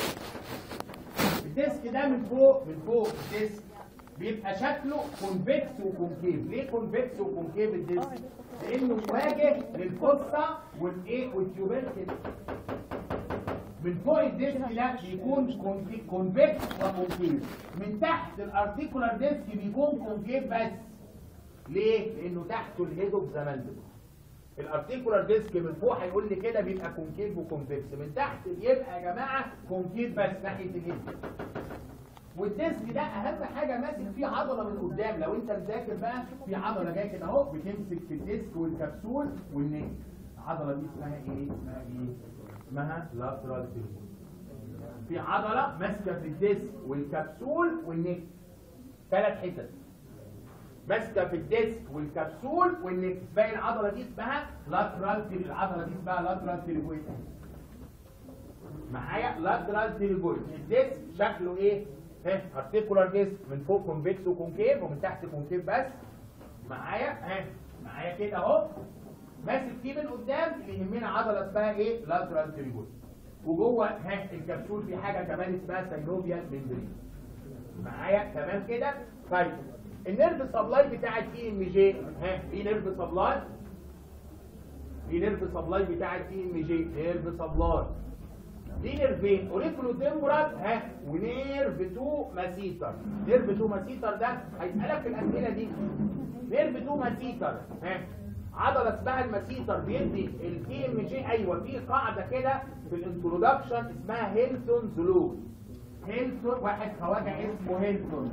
الديسك ده من فوق من فوق الديسك بيبقى شكله كونفكس وكونكيف ليه كونفكس وكونكيف الديسك لانه مواجه للفصة والايه والتيوبركل من فوق الديسك ده بيكون كونفكس وكونكيف من تحت الارتيكولار ديسك بيكون كونكيف بس ليه لانه تحته الهيد اوف ذا ماندبل الارتيكولار ديسك من فوق هيقول لي كده بيبقى كونكيف وكونفكس من تحت بيبقى يا جماعه كونكيف بس ناحيه الهيد والديسك ده اهم حاجه ماسك فيه عضله من قدام لو انت مذاكر بقى في عضله جايه كده اهو بتمسك في الديسك والكبسول والنك العضله دي اسمها ايه اسمها ايه اسمها لاترال في عضله ماسكه في الديسك والكبسول والنك ثلاث حتت ماسكه في الديسك والكبسول والنك باقي العضله دي اسمها لاترال العضله دي اسمها لاترال تيريبويد معايا لاترال تيريبويد الديسك شكله ايه ها ارتيكولار ديسك من فوق كونفكس وكونكيف ومن تحت كونكيف بس معايا ها معايا كده اهو ماسك فيه من قدام اللي يهمنا عضله اسمها ايه لاترال تريبول وجوه ها الكبسول في حاجه كمان اسمها ساينوفيال ممبرين معايا تمام كده طيب النيرف سبلاي بتاع التي ام جي ها في نيرف سبلاي في نيرف سبلاي بتاع التي ام جي نيرف سبلاي دي نيرفين اوريكولو تمبرال ها ونيرف 2 ماسيتر نيرف 2 ماسيتر ده هيسالك في الاسئله دي نيرف 2 ماسيتر ها عضله اسمها الماسيتر بيدي التي ام جي ايوه في قاعده كده في الانترودكشن اسمها هيلتون لو هيلتون واحد خواجه اسمه هيلتون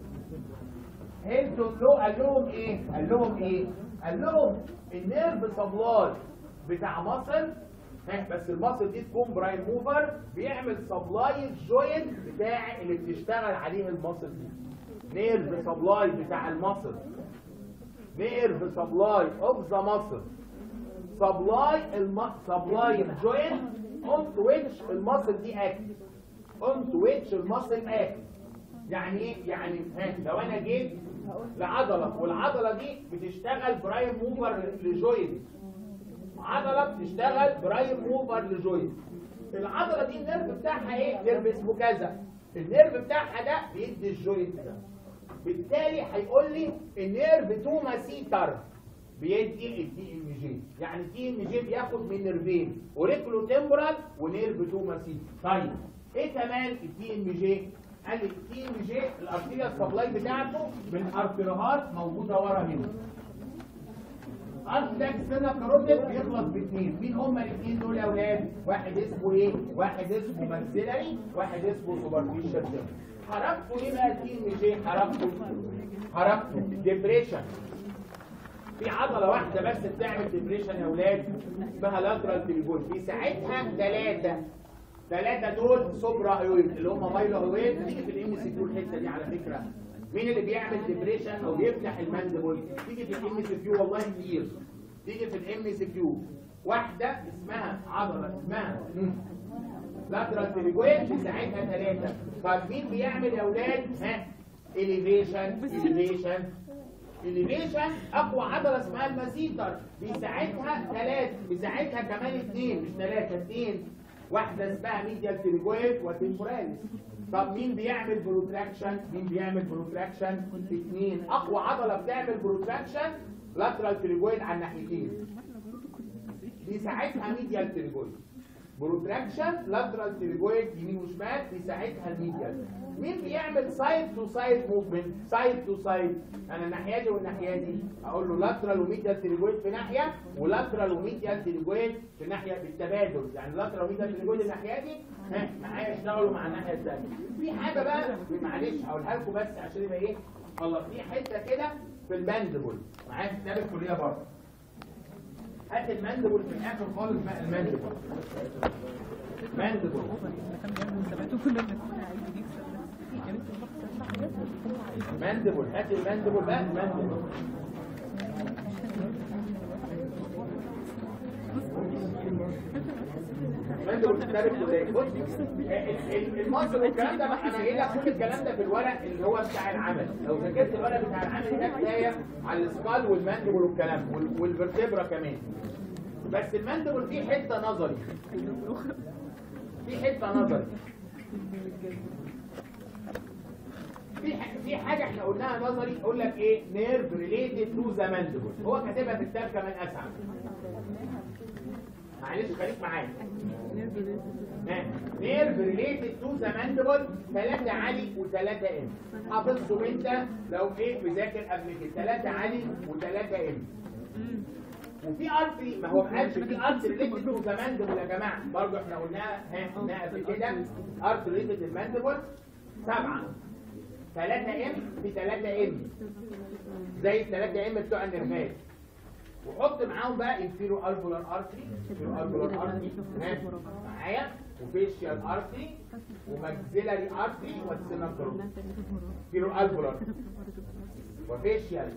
هيلتون لو قال لهم ايه قال لهم ايه قال لهم النيرف سبلاي بتاع مصر بس المصل دي تكون برايم موفر بيعمل سبلاي الجوينت بتاع اللي بتشتغل عليه المصل دي نيرف سبلاي بتاع المصل نيرف سبلاي اوف ذا مصل سبلاي الم... سبلاي الجوينت اون تو ويتش المصل دي اكت اون تو ويتش المصل اكت يعني ايه يعني ها لو انا جيت لعضله والعضله دي بتشتغل برايم موفر لجوينت عضله بتشتغل برايم موفر لجوينت العضله دي النيرف بتاعها ايه نيرف اسمه كذا النيرف بتاعها ده بيدي الجوينت ده بالتالي هيقول لي النيرف تو ماسيتر بيدي التي ام جي يعني التي ام جي بياخد من نيرفين اوريكولو تمبرال ونيرف تو ماسيتر طيب ايه كمان التي ام جي قال لي التي ام جي الارتيريا سبلاي بتاعته من ارتيريهات موجوده ورا هنا ارتلاك سنة كاروتيد بيخلص باثنين مين هما الاثنين دول يا اولاد واحد اسمه ايه واحد اسمه ماكسيلاري واحد اسمه سوبرفيشال حركته ايه بقى التي ام جي حركته حركته ديبريشن في عضلة واحدة بس بتعمل ديبريشن يا اولاد اسمها لاترال تريبول في ساعتها ثلاثة ثلاثة دول سوبرا هيويد اللي هم مايلو هيويد تيجي في الام سي كيو الحتة دي على فكرة مين اللي بيعمل ديبريشن او بيفتح الماندبل تيجي في الام سي كيو والله كتير تيجي في الام سي كيو واحدة اسمها عضلة اسمها لاترال تريبول في ساعتها ثلاثة طب مين بيعمل يا اولاد ها اليفيشن اليفيشن اليفيشن اقوى عضله اسمها الماسيتر بيساعدها ثلاث بيساعدها كمان اثنين مش ثلاثه اثنين واحده اسمها ميديال تريجويد وتمبوراليس طب مين بيعمل بروتراكشن مين بيعمل بروتراكشن اثنين اقوى عضله بتعمل بروتراكشن لاترال تريجويد على الناحيتين بيساعدها ميديال تريجويد بروتراكشن لاترال تريجويد يمين وشمال بيساعدها الميديال مين بيعمل سايد تو سايد موفمنت سايد تو سايد انا الناحيه دي والناحيه دي اقول له لاترال وميديال تريجويد في ناحيه ولاترال وميديال تريجويد في ناحيه بالتبادل يعني لاترال وميديال تريجويد الناحيه دي ها معايا يشتغلوا مع الناحيه الثانيه في حاجه بقى معلش هقولها لكم بس عشان يبقى ايه خلاص في حته كده في الماندبل معايا في كتاب الكليه برضه هات الماندبل في الاخر خالص بقى الماندبل ماندبل ماندبل هات الماندبل بقى الماندبل ماندبل كتاب الكليه بص ال- ال- المصر والكلام ده بقى انا جاي لك كل الكلام ده في الورق اللي هو بتاع العمل لو ذاكرت الورق بتاع العمل ده كفايه على السكال والماندبل والكلام وال- والفرتبرا كمان بس الماندبل فيه حته نظري في حته نظري في ح- في حاجه احنا قلناها نظري يقول لك ايه نيرف ريليتد تو ذا ماندبل هو كاتبها في الكتاب كمان اسعد معلش خليك معايا نيرف ريليتد تو ذا ماندبل ثلاثة علي وثلاثة ام حافظهم انت لو ايه مذاكر قبل كده ثلاثة علي وثلاثة ام وفي ارتري ما هو ما قالش في ارتري ريليتد تو ذا ماندبل يا جماعه برضه احنا قلناها ها قلناها قبل كده ارتري ريليتد الماندبل سبعه 3 ام في 3 ام زي ال 3 ام بتوع النرفات وحط معاهم بقى انفيرو الفولار ارتري انفيرو الفولار ارتري ها معايا وفيشيال ارتري وماكسيلاري ارتري والسينابتروس انفيرو الفولار وفيشيال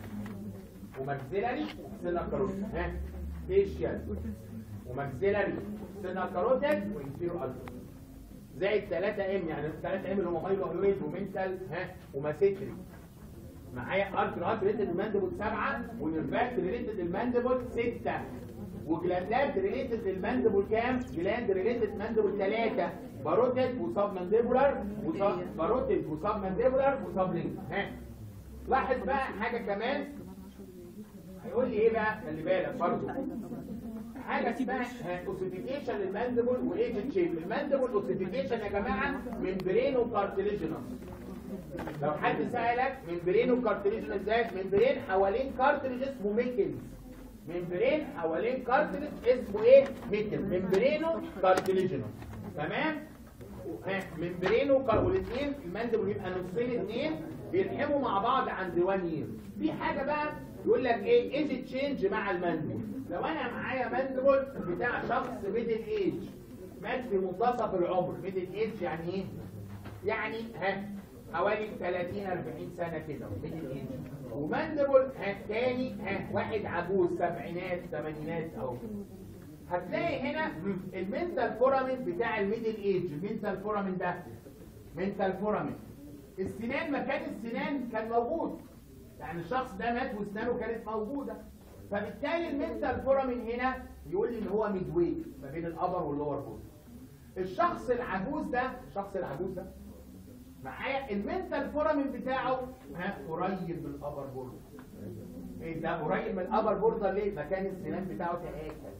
وماكسيلاري وسينابتروس ها فيشيال وماكسيلاري سينابتروتك وانفيرو الفولار زي الثلاثة ام يعني الثلاثة ام اللي هم مايلو هيويد ومنتال ها وماسيتري معايا ارت رات ريتد الماندبل سبعة ونرفات ريتد الماندبل ستة وجلاندات ريليتد الماندبل كام؟ جلاند ريليتد ماندبل ثلاثة باروتد وسب مانديبولار وسب باروتد وسب مانديبولار وسب لينك ها لاحظ بقى حاجة كمان هيقول لي ايه بقى؟ خلي بالك برضه حاجه اسمها اوسيفيكيشن للماندبل وايجنت شيب الماندبل اوسيفيكيشن يا جماعه ممبرين وكارتليجينوس لو حد سالك ممبرين وكارتليجينوس ازاي ممبرين حوالين كارتليج اسمه ميكلز ممبرين حوالين كارتليج اسمه ايه ميكل ممبرينو كارتليجينوس تمام ها ممبرينو كار والاثنين الماندبل يبقى نصين اثنين بيلحموا مع بعض عند 1 يير في حاجه بقى يقول لك ايه ايج تشينج مع الماندبل لو انا معايا ماندبل بتاع شخص ميدل ايج مات في منتصف العمر ميدل ايج يعني ايه يعني ها حوالي 30 40 سنه كده ميدل ايج وماندبل ها تاني ها واحد عجوز سبعينات ثمانينات اهو هتلاقي هنا المنتال فورامين بتاع الميدل ايج المنتال فورامين ده منتال فورامين السنان مكان السنان كان موجود يعني الشخص ده مات واسنانه كانت موجوده فبالتالي المنتال فورامين هنا يقول لي ان هو ميدوي ما بين الابر واللور بول الشخص العجوز ده الشخص العجوز ده معايا المنتال فورامين بتاعه ها قريب من الابر بوردر ايه ده قريب من الابر بوردر ليه مكان السنان بتاعه تآكل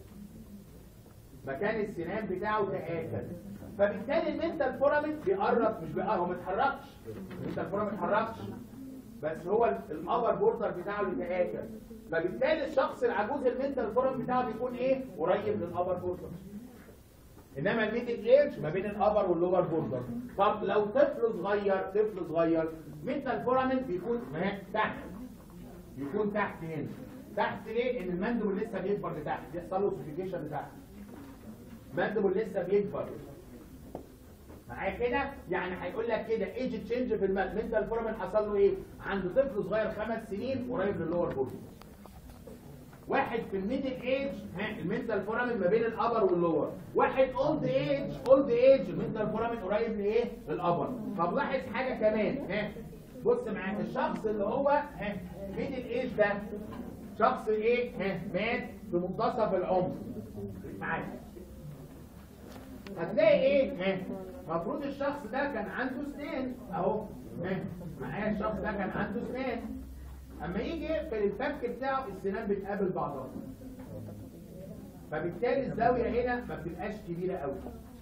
مكان السنان بتاعه تآكل فبالتالي المنتال فورامين بيقرب مش بيقرب هو ما اتحركش المنتال فورامين ما اتحركش بس هو الابر بوردر بتاعه اللي تآكل فبالتالي الشخص العجوز المنتال فورامين بتاعه بيكون ايه قريب من الابر بوردر انما الميدل ايج ما بين الابر واللور بوردر طب لو طفل صغير طفل صغير منتال فورامين بيكون هناك تحت يكون تحت هنا تحت ليه ان المندبل لسه بيكبر لتحت بيحصل له سوفيكيشن لتحت المندبل لسه بيكبر معايا كده يعني هيقول لك كده ايج تشينج في المنتال فورامين حصل له ايه عند طفل صغير خمس سنين قريب للور بوردر واحد في الميدل ايج ها المنتال فورامين ما بين الابر واللور واحد اولد ايج اولد ايج المنتال فورامين قريب لايه للابر طب لاحظ حاجه كمان ها بص معايا الشخص اللي هو ها ميدل ايج ده شخص ايه ها مات في منتصف العمر معايا هتلاقي ايه ها المفروض الشخص ده كان عنده اسنان اهو ها معايا الشخص ده كان عنده اسنان اما يجي يقفل الفك بتاعه السنان بتقابل بعضها فبالتالي الزاويه هنا ما بتبقاش كبيره قوي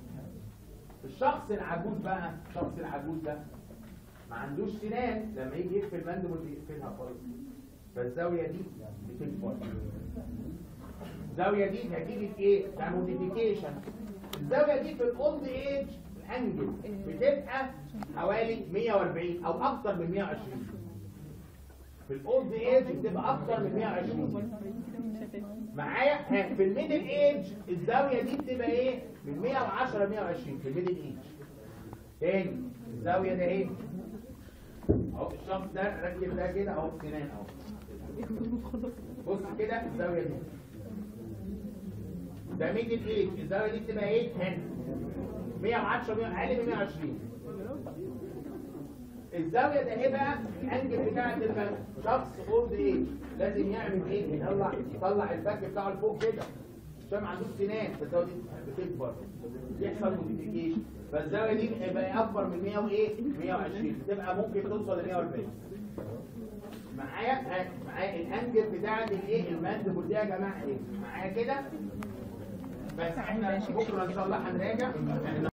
الشخص العجوز بقى الشخص العجوز ده ما عندوش سنان لما يجي يقفل مندبل بيقفلها خالص فالزاويه دي بتكبر الزاويه دي نتيجه ايه؟ ده موديفيكيشن الزاويه دي في الاولد ايج الانجل بتبقى حوالي 140 او اكتر من 120 في الاولد ايج بتبقى اكتر من 120 معايا ها، في الميدل ايج الزاويه دي بتبقى ايه من 110 ل 120 في الميدل ايج تاني الزاويه ده ايه اهو الشخص ده ركب ده كده اهو سنان اهو بص كده الزاويه دي ده ميدل ايج الزاويه دي بتبقى ايه هنا 110 100 اقل من 120 الزاويه ده ايه بقى الانجل بتاعت الفك شخص اولد ايج لازم يعمل ايه يطلع يطلع الفك بتاعه لفوق كده عشان ما عندوش سنان فالزاويه دي بتكبر يحصل موديفيكيشن فالزاويه دي يبقى اكبر من 100 وايه 120 تبقى ممكن توصل ل 140 معايا ها، معايا الانجل بتاعت الايه الماندبل دي يا جماعه ايه معايا كده بس احنا بكره ان شاء الله هنراجع